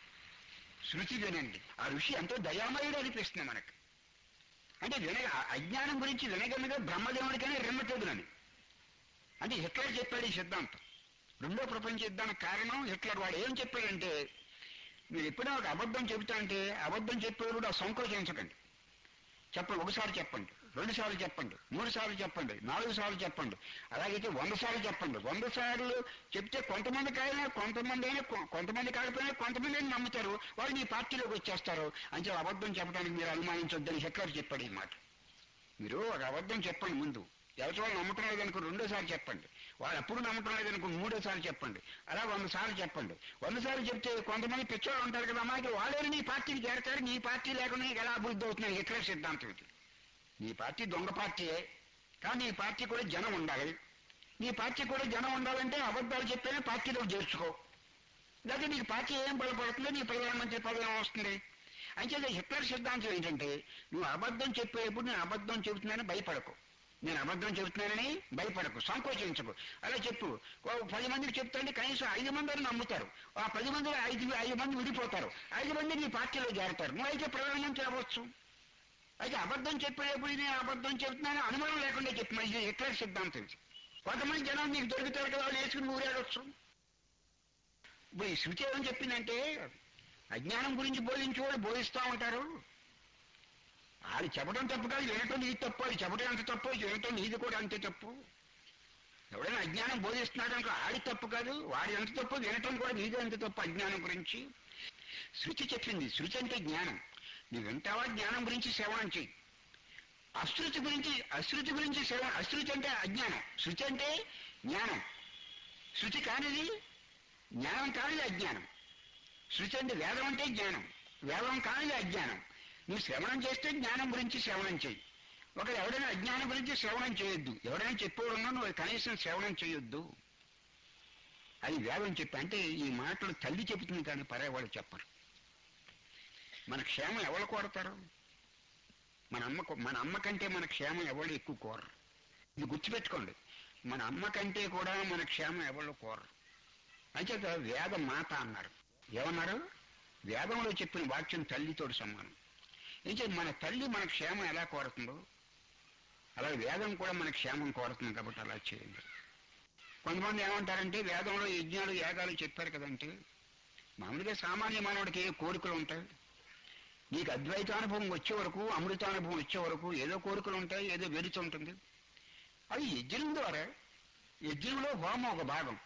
శృతి వినండి ఆ ఋషి ఎంతో దయామయుడు అనిపిస్తుంది మనకు అంటే విన అజ్ఞానం గురించి వినగలిగే బ్రహ్మదేవుడికనే రెమ్మతెదులని అంటే హిట్లర్ చెప్పాడు ఈ సిద్ధాంతం రెండో ప్రపంచ యుద్ధానికి కారణం హిట్లర్ వాడు ఏం చెప్పాడంటే మీరు ఎప్పుడైనా ఒక అబద్ధం చెబుతా అంటే అబద్ధం చెప్పేవాడు సంకోచించకండి చెప్పండి ఒకసారి చెప్పండి రెండు సార్లు చెప్పండి మూడు సార్లు చెప్పండి నాలుగు సార్లు చెప్పండి అలాగైతే వంద సార్లు చెప్పండి వంద సార్లు చెప్తే కొంతమంది కాయినా కొంతమంది అయినా కొ- కొంతమంది కాకపోయినా కొంతమంది అయినా నమ్ముతారు వాళ్ళు మీ పార్టీలోకి వచ్చేస్తారు అంటే అబద్ధం చెప్పడానికి మీరు అనుమానించొద్దని హిట్లర్ చెప్పాడు ఈ మాట మీరు ఒక అబద్ధం చెప్పండి ముందు ఎవరి వాళ్ళు నమ్మటం లేదనుకో రెండోసారి చెప్పండి వాళ్ళు ఎప్పుడు నమ్మటం లేదనుకో మూడో సార్లు చెప్పండి అలా వంద సార్లు చెప్పండి వంద సార్లు చెప్తే కొంతమంది పిచ్చోళ్ళు ఉంటారు కదా అమ్మాయికి వాళ్ళే నీ పార్టీకి చేరతారు నీ పార్టీ లేకుండా నీకు ఎలా అభివృద్ధి అవుతున్నాయి హిట్లర్ సిద్ధాంతం ఇది నీ పార్టీ దొంగ పార్టీయే కానీ నీ పార్టీ కూడా జనం ఉండాలి నీ పార్టీ కూడా జనం ఉండాలంటే అబద్ధాలు చెప్పేనే పార్టీలో చేర్చుకో లేకపోతే నీకు పార్టీ ఏం బలపడుతుందో నీ ప్రధానమంత్రి పదవి ఏం వస్తుంది అంచేత హిట్లర్ సిద్ధాంతం ఏంటంటే నువ్వు అబద్ధం చెప్పేటప్పుడు నేను అబద్ధం చెబుతున్నానని భయపడకు నేను అబద్ధం చెబుతున్నానని భయపడకు సంకోచించకు అలా చెప్పు ఓ పది మందికి చెప్తుంటే కనీసం ఐదు మంది నమ్ముతారు ఆ పది మందిలో ఐదు ఐదు మంది విడిపోతారు ఐదు మంది నీ పార్టీలో చేరతారు నువ్వు అయితే ప్రధానమంత్రి అవ్వచ్చు అయితే అబద్ధం చెప్పేటప్పుడు నేను అబద్ధం చెబుతున్నాను అనుమానం లేకుండా చెప్పిన ఇది హిట్లర్ సిద్ధాంతం ఇది కొంతమంది జనం నీకు దొరుకుతారు కదా వాళ్ళు వేసుకుని ఊరేడొచ్చు ఇప్పుడు ఈ శృతి ఏమని చెప్పిందంటే అజ్ఞానం గురించి బోధించి వాళ్ళు బోధిస్తూ ఉంటారు వాళ్ళు చెప్పడం తప్పు కాదు వినటం నీది తప్పు అది చెప్పడం అంత తప్పు వినటం నీది కూడా అంతే తప్పు ఎవడైనా అజ్ఞానం బోధిస్తున్నాడు అనుకో ఆడి తప్పు కాదు వాడి ఎంత తప్పు వినటం కూడా నీది అంత తప్పు అజ్ఞానం గురించి శృతి చెప్పింది శృతి అంటే జ్ఞానం నువ్వు వింటావా జ్ఞానం గురించి శ్రవణం చెయ్యి అశృతి గురించి అశృతి గురించి శ్రవణ అశృతి అంటే అజ్ఞానం శృతి అంటే జ్ఞానం శృతి కానిది జ్ఞానం కానిది అజ్ఞానం శృతి అంటే వేదం అంటే జ్ఞానం వేదం కానిది అజ్ఞానం నువ్వు శ్రవణం చేస్తే జ్ఞానం గురించి శ్రవణం చేయి ఒక ఎవడైనా అజ్ఞానం గురించి శ్రవణం చేయొద్దు ఎవడైనా చెప్పేవాడున్నా నువ్వు కనీసం శ్రవణం చేయొద్దు అది వేదం చెప్పి అంటే ఈ మాటలు తల్లి చెబుతుంది కానీ పరే వాళ్ళు చెప్పరు మన క్షేమం ఎవరు కోరతారు మన అమ్మ కో- మన అమ్మ కంటే మన క్షేమం ఎవరు ఎక్కువ కోరరు ఇది గుర్తుపెట్టుకోండి మన అమ్మ కంటే కూడా మన క్షేమం ఎవరు కోరరు అంచేత వేద మాత అన్నారు ఏమన్నారు వేదంలో చెప్పిన వాక్యం తల్లితోటి సమానం ఏంటంటే మన తల్లి మన క్షేమం ఎలా కోరుతుందో అలాగే వేదం కూడా మన క్షేమం కోరుతుంది కాబట్టి అలా చేయండి కొంతమంది ఏమంటారంటే వేదంలో యజ్ఞాలు యాగాలు చెప్పారు కదంటే మామూలుగా సామాన్య మానవుడికి ఏ కోరికలు ఉంటాయి నీకు అద్వైతానుభవం వచ్చే వరకు అమృతానుభవం వచ్చే వరకు ఏదో కోరికలు ఉంటాయి ఏదో వెలుచు ఉంటుంది అది యజ్ఞం ద్వారా యజ్ఞంలో హోమం ఒక భాగం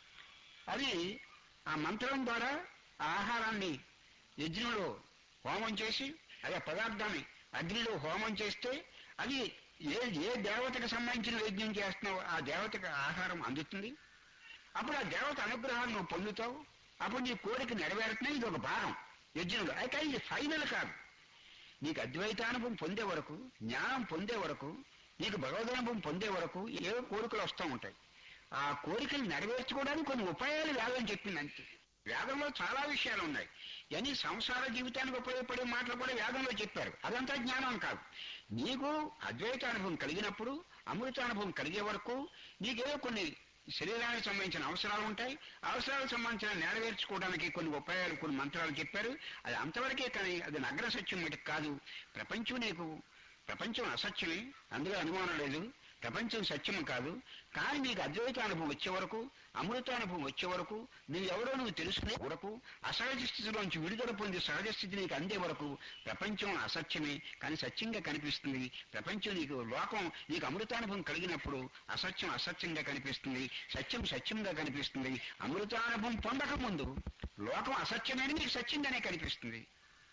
అది ఆ మంత్రం ద్వారా ఆ ఆహారాన్ని యజ్ఞంలో హోమం చేసి అదే పదార్థాన్ని అగ్నిలో హోమం చేస్తే అది ఏ ఏ దేవతకు సంబంధించిన యజ్ఞం చేస్తున్నావో ఆ దేవతకు ఆహారం అందుతుంది అప్పుడు ఆ దేవత అనుగ్రహాన్ని నువ్వు పొందుతావు అప్పుడు నీ కోరిక నెరవేరుతున్నాయి ఇది ఒక భాగం యజ్ఞంలో అయితే ఇది ఫైనల్ కాదు నీకు అద్వైతానుభవం పొందే వరకు జ్ఞానం పొందే వరకు నీకు భగవదనుభవం పొందే వరకు ఏవో కోరికలు వస్తూ ఉంటాయి ఆ కోరికలు నెరవేర్చుకోవడానికి కొన్ని ఉపాయాలు వేదం చెప్పింది అంతే వేదంలో చాలా విషయాలు ఉన్నాయి ఇవన్నీ సంసార జీవితానికి ఉపయోగపడే మాటలు కూడా వేదంలో చెప్పారు అదంతా జ్ఞానం కాదు నీకు అద్వైతానుభవం కలిగినప్పుడు అమృతానుభవం కలిగే వరకు నీకేదో కొన్ని శరీరానికి సంబంధించిన అవసరాలు ఉంటాయి అవసరాలకు సంబంధించిన నెరవేర్చుకోవడానికి కొన్ని ఉపాయాలు కొన్ని మంత్రాలు చెప్పారు అది అంతవరకే కానీ అది నగ్న సత్యం మటుకు కాదు ప్రపంచం నీకు ప్రపంచం అసత్యమే అందులో అనుమానం లేదు ప్రపంచం సత్యం కాదు కానీ నీకు అద్వైత అనుభవం వచ్చే వరకు అమృతానుభవం వచ్చే వరకు నువ్వు ఎవరో నువ్వు తెలుసుకునే వరకు అసహజ స్థితిలోంచి విడుదల పొంది సహజ స్థితి నీకు అందే వరకు ప్రపంచం అసత్యమే కానీ సత్యంగా కనిపిస్తుంది ప్రపంచం నీకు లోకం నీకు అమృతానుభవం కలిగినప్పుడు అసత్యం అసత్యంగా కనిపిస్తుంది సత్యం సత్యంగా కనిపిస్తుంది అమృతానుభవం పొందక ముందు లోకం అసత్యమని నీకు సత్యంగానే కనిపిస్తుంది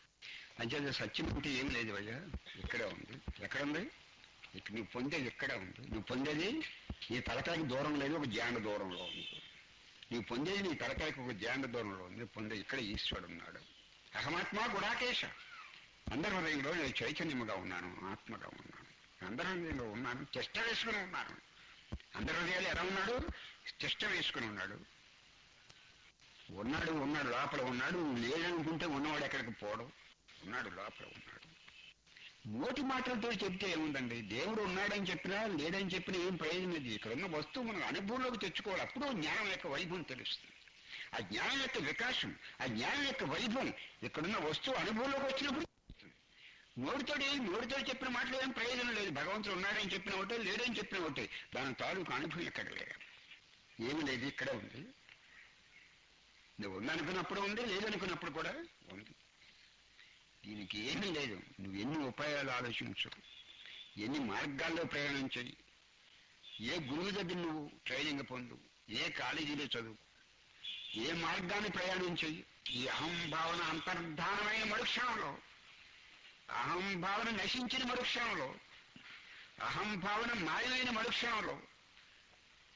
అంచేత సత్యం అంటే ఏం లేదు అయ్యా ఇక్కడే ఉంది ఎక్కడ ఉంది ఇక్కడ నువ్వు పొందేది ఇక్కడే ఉంది నువ్వు పొందేది నీ తలకాయకి దూరం లేదు ఒక జాండ దూరంలో ఉంది నువ్వు పొందేది నీ తలకాయకి ఒక జాండ దూరంలో ఉంది పొందే ఇక్కడ ఈశ్వరుడు ఉన్నాడు అహమాత్మ గుడాకేశ అందరి హృదయంలో నేను చైతన్యముగా ఉన్నాను ఆత్మగా ఉన్నాను అందరి హృదయంలో ఉన్నాను చెష్ట వేసుకుని ఉన్నాను అందరి హృదయాలు ఎలా ఉన్నాడు చెష్ట వేసుకుని ఉన్నాడు ఉన్నాడు ఉన్నాడు లోపల ఉన్నాడు నువ్వు లేదనుకుంటే ఉన్నవాడు ఎక్కడికి పోవడం ఉన్నాడు లోపల ఉన్నాడు నోటి మాటలతో చెప్తే ఏముందండి దేవుడు ఉన్నాడని చెప్పినా లేడని చెప్పినా ఏం ప్రయోజనం లేదు ఇక్కడ ఉన్న వస్తువు మనం అనుభవంలోకి తెచ్చుకోవాలి అప్పుడు జ్ఞానం యొక్క వైభవం తెలుస్తుంది ఆ జ్ఞానం యొక్క వికాసం ఆ జ్ఞానం యొక్క వైభవం ఇక్కడున్న వస్తువు అనుభవంలోకి వచ్చినప్పుడు నోటితోటి నోటితో చెప్పిన మాటలు ఏం ప్రయోజనం లేదు భగవంతుడు ఉన్నాడని చెప్పిన ఒకటే లేడని చెప్పిన ఒకటే దాని తాలూకు అనుభవం ఎక్కడ లేదు ఏమి లేదు ఇక్కడే ఉంది నువ్వు ఉందనుకున్నప్పుడు ఉంది లేదనుకున్నప్పుడు కూడా ఉంది దీనికి ఏమీ లేదు నువ్వు ఎన్ని ఉపాయాలు ఆలోచించు ఎన్ని మార్గాల్లో ప్రయాణం చెయ్యి ఏ గురువు దగ్గర నువ్వు ట్రైనింగ్ పొందు ఏ కాలేజీలో చదువు ఏ మార్గాన్ని ప్రయాణం చెయ్యి ఈ అహం భావన అంతర్ధానమైన మరుక్షణంలో అహం భావన నశించిన మరుక్షణంలో అహం భావన మాయమైన మరుక్షణంలో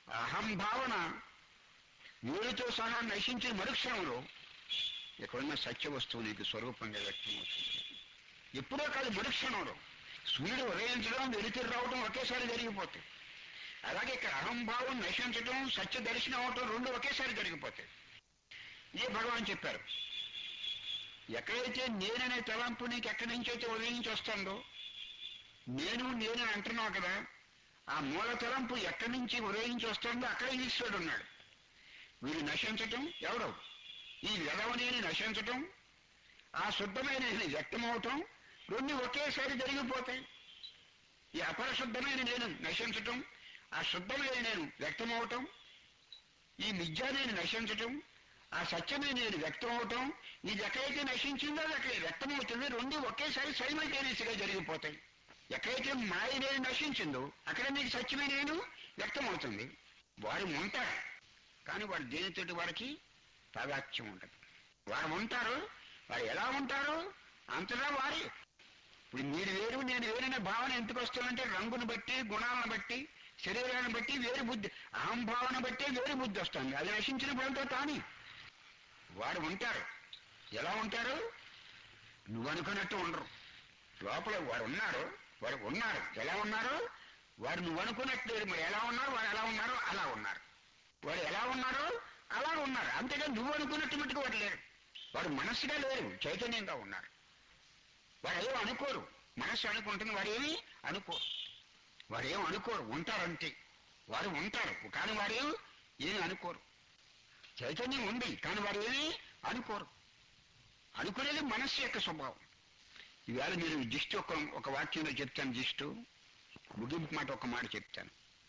అహం భావన వీరితో సహా నశించిన మరుక్షణంలో ఇక్కడున్న సత్య వస్తువు నీకు స్వరూపంగా వ్యక్తమవుతుంది ఎప్పుడో కాదు మరుక్షణంలో సూర్యుడు ఉదయించడం వెలుతురు రావడం ఒకేసారి జరిగిపోతాయి అలాగే ఇక్కడ అహంభావం నశించడం సత్య దర్శనం అవటం రెండు ఒకేసారి జరిగిపోతాయి ఇదే భగవాన్ చెప్పారు ఎక్కడైతే నేననే తలంపు నీకు ఎక్కడి నుంచి అయితే ఉదయించి వస్తుందో నేను నేను అంటున్నావు కదా ఆ మూల తలంపు ఎక్కడి నుంచి ఉదయించి వస్తుందో అక్కడ ఈశ్వరుడు ఉన్నాడు వీరు నశించటం ఎవరు ఈ వెలవనేని నశించటం ఆ శుద్ధమైన వ్యక్తమవటం రెండు ఒకేసారి జరిగిపోతాయి ఈ అపరిశుద్ధమైన నేను నశించటం ఆ శుద్ధమైన నేను వ్యక్తమవటం ఈ మిథ్యా నేను నశించటం ఆ సత్యమైన నేను వ్యక్తమవటం ఇది ఎక్కడైతే నశించిందో అది అక్కడ వ్యక్తమవుతుంది రెండు ఒకేసారి సైమల్టేనియస్ గా జరిగిపోతాయి ఎక్కడైతే మాయ నేను నశించిందో అక్కడ మీకు సత్యమైన నేను వ్యక్తమవుతుంది వారు ఉంటారు కానీ వాడు దేనితోటి వారికి తాదాత్యం ఉండదు వారు ఉంటారు వారు ఎలా ఉంటారు అంతటా వారి ఇప్పుడు మీరు వేరు నేను వేరనే భావన ఎందుకు వస్తుందంటే రంగును బట్టి గుణాలను బట్టి శరీరాన్ని బట్టి వేరు బుద్ధి అహం భావన బట్టి వేరు బుద్ధి వస్తుంది అది నశించిన ఫలితో కానీ వాడు ఉంటారు ఎలా ఉంటారు నువ్వు అనుకున్నట్టు ఉండరు లోపల వారు ఉన్నారు వారు ఉన్నారు ఎలా ఉన్నారు వారు నువ్వు అనుకున్నట్టు లేరు మరి ఎలా ఉన్నారు వారు ఎలా ఉన్నారు అలా ఉన్నారు వాడు ఎలా ఉన్నారో అలా ఉన్నారు అంతేగాని నువ్వు అనుకున్నట్టు మట్టుకు వాడు లేరు వాడు మనస్సుగా లేరు చైతన్యంగా ఉన్నారు వాడు ఏం అనుకోరు మనస్సు అనుకుంటుంది వారు ఏమి అనుకోరు వారు ఏం అనుకోరు ఉంటారంతే వారు ఉంటారు కానీ వారు ఏం ఏమి అనుకోరు చైతన్యం ఉంది కానీ వారు ఏమి అనుకోరు అనుకునేది మనస్సు యొక్క స్వభావం ఈవేళ మీరు దిష్టి ఒక ఒక వాక్యంలో చెప్తాను దిష్టు ముగింపు మాట ఒక మాట చెప్తాను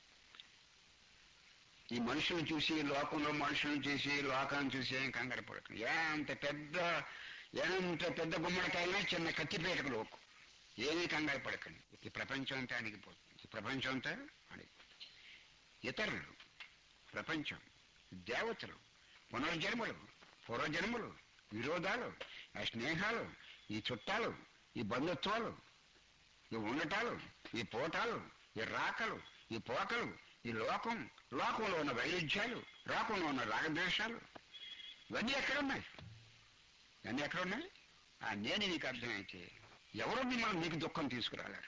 ఈ మనుషులను చూసి లోకంలో మనుషులను చూసి లోకాన్ని చూసి ఏం కంగారు పడకండి ఎంత పెద్ద ఎంత పెద్ద గుమ్మడికాయలైనా చిన్న కత్తిపేటకు లోకు ఏమీ కంగారు పడకండి ఈ ప్రపంచం అంతా అణిగిపోతుంది ఈ ప్రపంచం అంతా అణిగిపోతుంది ఇతరులు ప్రపంచం దేవతలు పునర్జన్మలు పూర్వజన్మలు విరోధాలు ఆ స్నేహాలు ఈ చుట్టాలు ఈ బంధుత్వాలు ఈ ఉండటాలు ఈ పోటాలు ఈ రాకలు ఈ పోకలు ఈ లోకం లోకంలో ఉన్న వైరుధ్యాలు లోకంలో ఉన్న రాగద్వేషాలు ఇవన్నీ ఎక్కడున్నాయి ఇవన్నీ ఎక్కడున్నాయి ఆ నేను నీకు అర్థమైతే ఎవరు మిమ్మల్ని మీకు దుఃఖం తీసుకురాలేరు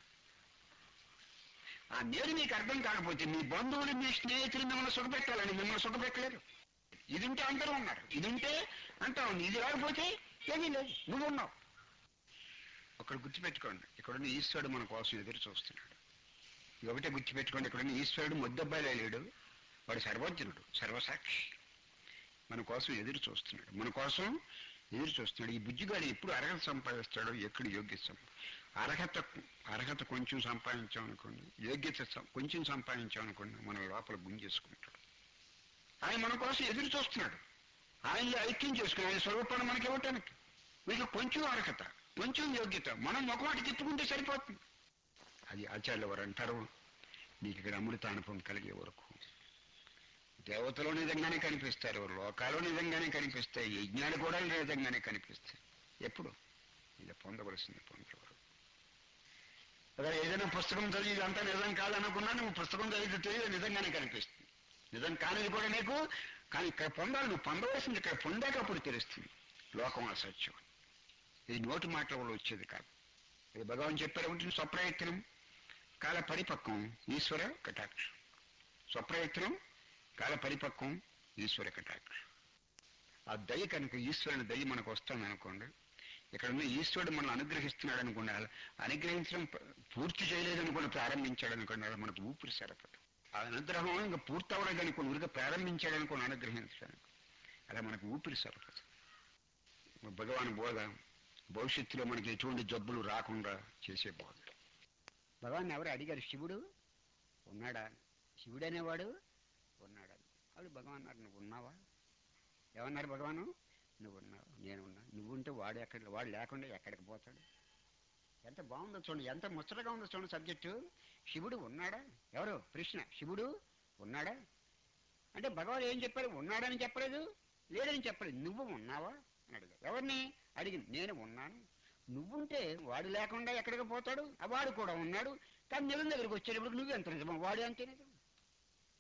ఆ నేను మీకు అర్థం కాకపోతే మీ బంధువులు మీ స్నేహితులు మిమ్మల్ని సుఖపెట్టాలని మిమ్మల్ని సుఖపెట్టలేరు ఇది ఉంటే అందరూ ఉన్నారు ఇది ఉంటే అంటావు ఇది రాకపోతే ఏమీ లేదు నువ్వు ఉన్నావు ఒకటి గుర్తుపెట్టుకోండి ఇక్కడున్న ఈశ్వరుడు మన కోసం ఎదురు చూస్తున్నాడు ఇది ఒకటే గుర్తుపెట్టుకోండి ఇక్కడున్న ఈశ్వరుడు ముద్దబ్బాయిలో లేడు వాడు సర్వజ్ఞుడు సర్వసాక్షి మన కోసం ఎదురు చూస్తున్నాడు మన కోసం ఎదురు చూస్తున్నాడు ఈ బుజ్జిగాడు ఎప్పుడు అర్హత సంపాదిస్తాడో ఎక్కడ యోగ్యత సంపా అర్హత అర్హత కొంచెం సంపాదించాం అనుకోండి యోగ్యత సం- కొంచెం సంపాదించాం అనుకోండి మన లోపల గుంజేసుకుంటాడు ఆయన మన కోసం ఎదురు చూస్తున్నాడు ఆయనలో ఐక్యం చేసుకుని ఆయన స్వరూపాన్ని మనకి ఇవ్వటానికి మీకు కొంచెం అర్హత కొంచెం యోగ్యత మనం ముఖమాటి తిప్పుకుంటే సరిపోతుంది అది ఆచార్యులు వారు అంటారు నీకు ఇక్కడ అమృతానుభవం కలిగే వరకు దేవతలు నిజంగానే కనిపిస్తారు లోకాలు నిజంగానే కనిపిస్తాయి యజ్ఞాలు కూడా నిజంగానే కనిపిస్తాయి ఎప్పుడు ఇది పొందవలసింది పొందవరు అదే ఏదైనా పుస్తకం చదివి ఇదంతా నిజం కాదనుకున్నా నువ్వు పుస్తకం చదివితే తెలియదు నిజంగానే కనిపిస్తుంది నిజం కానిది కూడా నీకు కానీ ఇక్కడ పొందాలి నువ్వు పొందవలసింది ఇక్కడ పొందాక అప్పుడు తెలుస్తుంది లోకం అసత్యం ఇది నోటి మాటల వల్ల వచ్చేది కాదు ఇది భగవాన్ చెప్పారు ఉంటుంది స్వప్రయత్నం కాల పరిపక్వం ఈశ్వర కటాక్షం స్వప్రయత్నం కాల పరిపక్వం ఈశ్వర కటాక్షం ఆ దయ కనుక ఈశ్వరుని దయ మనకు వస్తుంది అనుకోండి ఇక్కడ ఉన్న ఈశ్వరుడు మనల్ని అనుగ్రహిస్తున్నాడు అనుకోండి అలా అనుగ్రహించడం ప- పూర్తి చేయలేదు అనుకోండి ప్రారంభించాడు అనుకోండి అలా మనకు ఊపిరి సరిపదు ఆ అనుగ్రహం ఇంకా పూర్తి అవ్వలేదు అనుకోండి ఊరికే ప్రారంభించాడు అనుకోండి అనుగ్రహించడానికి అలా మనకు ఊపిరి సరిపదు భగవాన్ బోధ భవిష్యత్తులో మనకి ఎటువంటి జబ్బులు రాకుండా చేసే బోధ భగవాన్ ఎవరు అడిగారు శివుడు ఉన్నాడా శివుడు అనేవాడు ఉన్నాడా అప్పుడు భగవాన్ అన్నారు నువ్వు ఉన్నావా ఏమన్నారు భగవాను నువ్వు ఉన్నావు నేను ఉన్నా నువ్వు ఉంటే వాడు ఎక్కడ వాడు లేకుండా ఎక్కడికి పోతాడు ఎంత బాగుందో చూడండి ఎంత ముచ్చటగా ఉందో చూడండి సబ్జెక్టు శివుడు ఉన్నాడా ఎవరు కృష్ణ శివుడు ఉన్నాడా అంటే భగవాన్ ఏం చెప్పారు ఉన్నాడని చెప్పలేదు లేడని చెప్పలేదు నువ్వు ఉన్నావా అని అడిగారు ఎవరిని అడిగింది నేను ఉన్నాను నువ్వుంటే వాడు లేకుండా ఎక్కడికి పోతాడు ఆ వాడు కూడా ఉన్నాడు కానీ నిజం దగ్గరికి వచ్చేటప్పుడు నువ్వు ఎంత నిజమో వాడు అంతే నిజం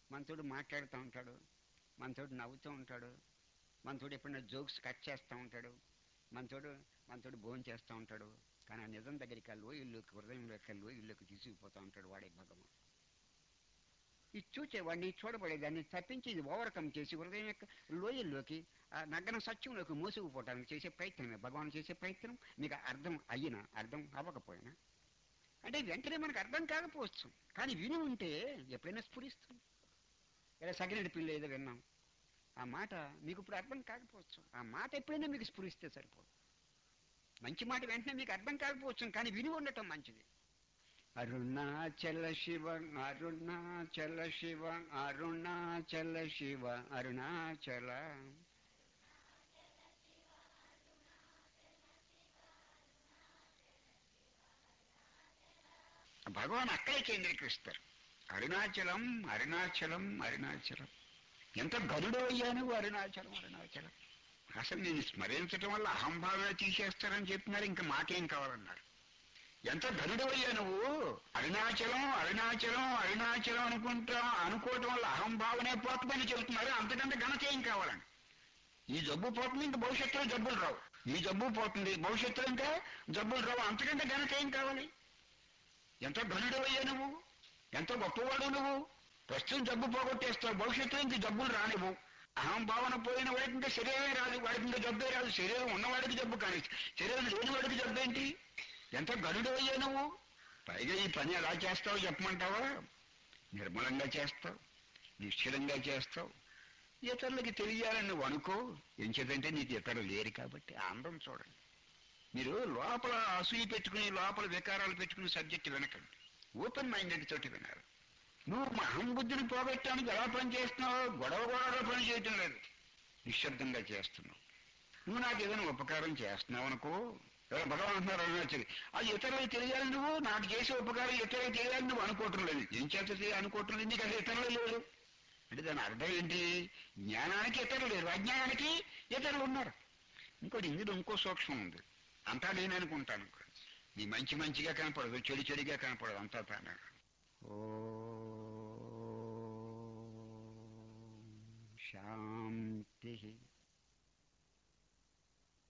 మనతోడు మాట్లాడుతూ ఉంటాడు మనతోడు నవ్వుతూ ఉంటాడు మనతోడు ఎప్పుడైనా జోక్స్ కట్ చేస్తూ ఉంటాడు మనతోడు మనతోడు భోజనం చేస్తూ ఉంటాడు కానీ ఆ నిజం దగ్గరికి ఆ లోయల్లోకి హృదయంలోకి ఆ లోయల్లోకి తీసుకుపోతూ ఉంటాడు వాడే భగవాన్ ఇది చూసే వాడిని చూడబడేదాన్ని తప్పించి ఇది ఓవర్కమ్ చేసి హృదయం యొక్క లోయల్లోకి ఆ నగ్న సత్యంలోకి మోసుకుపోవటానికి చేసే ప్రయత్నమే భగవాన్ చేసే ప్రయత్నం మీకు అర్థం అయినా అర్థం అవ్వకపోయినా అంటే వెంటనే మనకు అర్థం కాకపోవచ్చు కానీ విని ఉంటే ఎప్పుడైనా స్ఫురిస్తుంది ఇలా సగినడి పిల్ల ఏదో విన్నాం ఆ మాట మీకు ఇప్పుడు అర్థం కాకపోవచ్చు ఆ మాట ఎప్పుడైనా మీకు స్ఫురిస్తే సరిపోదు మంచి మాట వెంటనే మీకు అర్థం కాకపోవచ్చు కానీ విని ఉండటం మంచిది అరుణాచల శివ అరుణాచల శివ అరుణాచల శివ అరుణాచల భగవాన్ అక్కడే కేంద్రీకరిస్తారు అరుణాచలం అరుణాచలం అరుణాచలం ఎంత గరుడు అయ్యాను అరుణాచలం అరుణాచలం అసలు నేను స్మరించడం వల్ల అహంభావన తీసేస్తారని చెప్పినారు ఇంకా మాకేం కావాలన్నారు ఎంత ధనుడు అయ్యా నువ్వు అరుణాచలం అరుణాచలం అరుణాచలం అనుకుంటా అనుకోవటం వల్ల అహంభావనే పోతుందని చెబుతున్నారు అంతకంటే ఘనత ఏం కావాలని ఈ జబ్బు పోతుంది ఇంకా భవిష్యత్తులో జబ్బులు రావు ఈ జబ్బు పోతుంది భవిష్యత్తులో ఇంకా జబ్బులు రావు అంతకంటే ఘనత ఏం కావాలి ఎంత ధనుడు అయ్యా నువ్వు ఎంత గొప్పవాడు నువ్వు ప్రస్తుతం జబ్బు పోగొట్టేస్తావు భవిష్యత్తులో ఇంక జబ్బులు రానివ్వు అహం భావన పోయిన వాడికి ఇంకా శరీరమే రాదు వాడికి ఇంకా జబ్బే రాదు శరీరం ఉన్నవాడికి జబ్బు కానీ శరీరం లేని వాడికి జబ్బు ఏంటి ఎంత గనుడు అయ్యా నువ్వు పైగా ఈ పని ఎలా చేస్తావు చెప్పమంటావా నిర్మలంగా చేస్తావు నిశ్చలంగా చేస్తావు ఇతరులకి తెలియాలని నువ్వు అనుకో ఏం చేద్దంటే నీకు ఇతరులు లేరు కాబట్టి ఆనందం చూడండి మీరు లోపల అసూయ పెట్టుకుని లోపల వికారాలు పెట్టుకుని సబ్జెక్ట్ వినకండి ఓపెన్ మైండెడ్ తోటి వినాలి నువ్వు మా అహంబుద్ధిని పోగొట్టడానికి ఎలా పని చేస్తున్నావు గొడవ గొడవగా పని చేయటం లేదు నిశ్శబ్దంగా చేస్తున్నావు నువ్వు నాకు ఏదైనా ఉపకారం చేస్తున్నావు అనుకో ఎవరు భగవాన్ అంటున్నారు అరుణాచలి అది ఇతరులకు తెలియాలి నువ్వు నాకు చేసే ఉపకారం ఇతరులకు తెలియాలని నువ్వు అనుకోవటం లేదు ఏం చేస్తుంది అనుకోవటం లేదు నీకు అసలు ఇతరులు లేరు అంటే దాని అర్థం ఏంటి జ్ఞానానికి ఇతరులు లేరు అజ్ఞానానికి ఇతరులు ఉన్నారు ఇంకోటి ఇందులో ఇంకో సూక్ష్మం ఉంది అంతా నేను అనుకుంటాను నీ మంచి మంచిగా కనపడదు చెడు చెడుగా కనపడదు అంతా తానే ఓ శాంతి